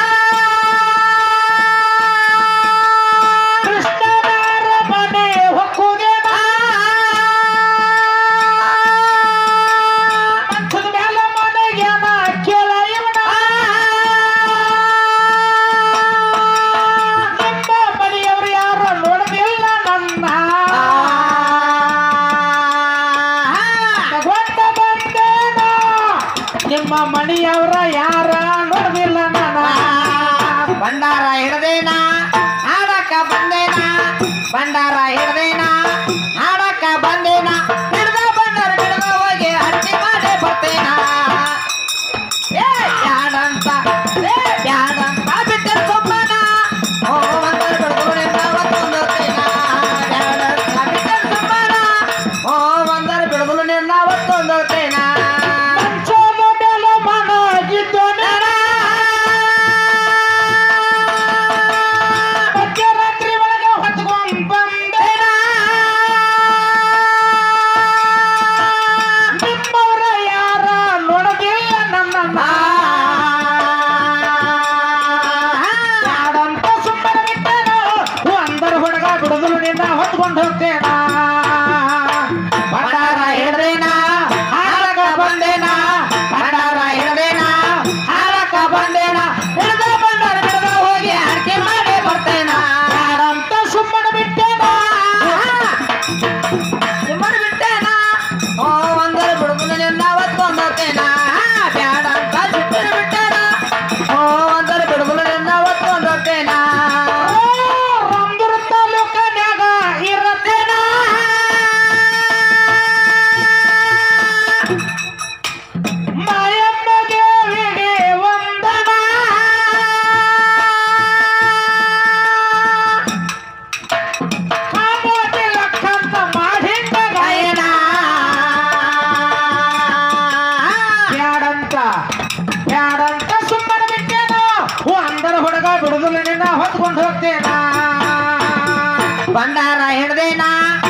ಕೃಷ್ಣನಾರ ಮನೆ ಹೊಕ್ಕುದೇನ ಮಂಚದ ಮೇಲೆ ಮನೆಗೆನ ಕೇಳ ಇವನ ನಿಮ್ಮ ಮನೆಯವರು ಯಾರು ನೋಡದಿಲ್ಲ ನನ್ನ ತಗೊಂಡ ಬಂದೇನ ನಿಮ್ಮ ಮನೆಯವರ ಯಾರ ನೋಡದಿಲ್ಲ ನನ್ನ ಭಂಡಾರ ಹಿಡ್ದೇನ ಹಾಡಕ್ಕ ಬಂದೇನ ಭಂಡಾರ ಹಿಡ್ದೇನ ಹಾಡಕ್ಕ ಬಂದೇನ ಹಿಡ್ದ ಬಂಡಾರ ಹಿಡ್ದ ಹೋಗಿ ಹಟ್ಟಿ ಮಾಡಿ ಬರ್ತೇನ ಏ ಬ್ಯಾಡಂತ ಏ ಬ್ಯಾಡಂತ ಬಿಟ್ಟೆ ಸುಮ್ಮನ ಓ ಒಂದರ ಬಿಡ್ದು ನಿನ್ನ ಒತ್ತೊಂದು ತೇನ ಬ್ಯಾಡಂತ ಬಿಟ್ಟೆ ಸುಮ್ಮನ ಓ ಒಂದರ ಬಿಡ್ದು ನಿನ್ನ ಒತ್ತೊಂದು ತೇನ ಹೋಗ್ತೇನ ಬಂಡಾರ ಹಿಡ್ದೇನ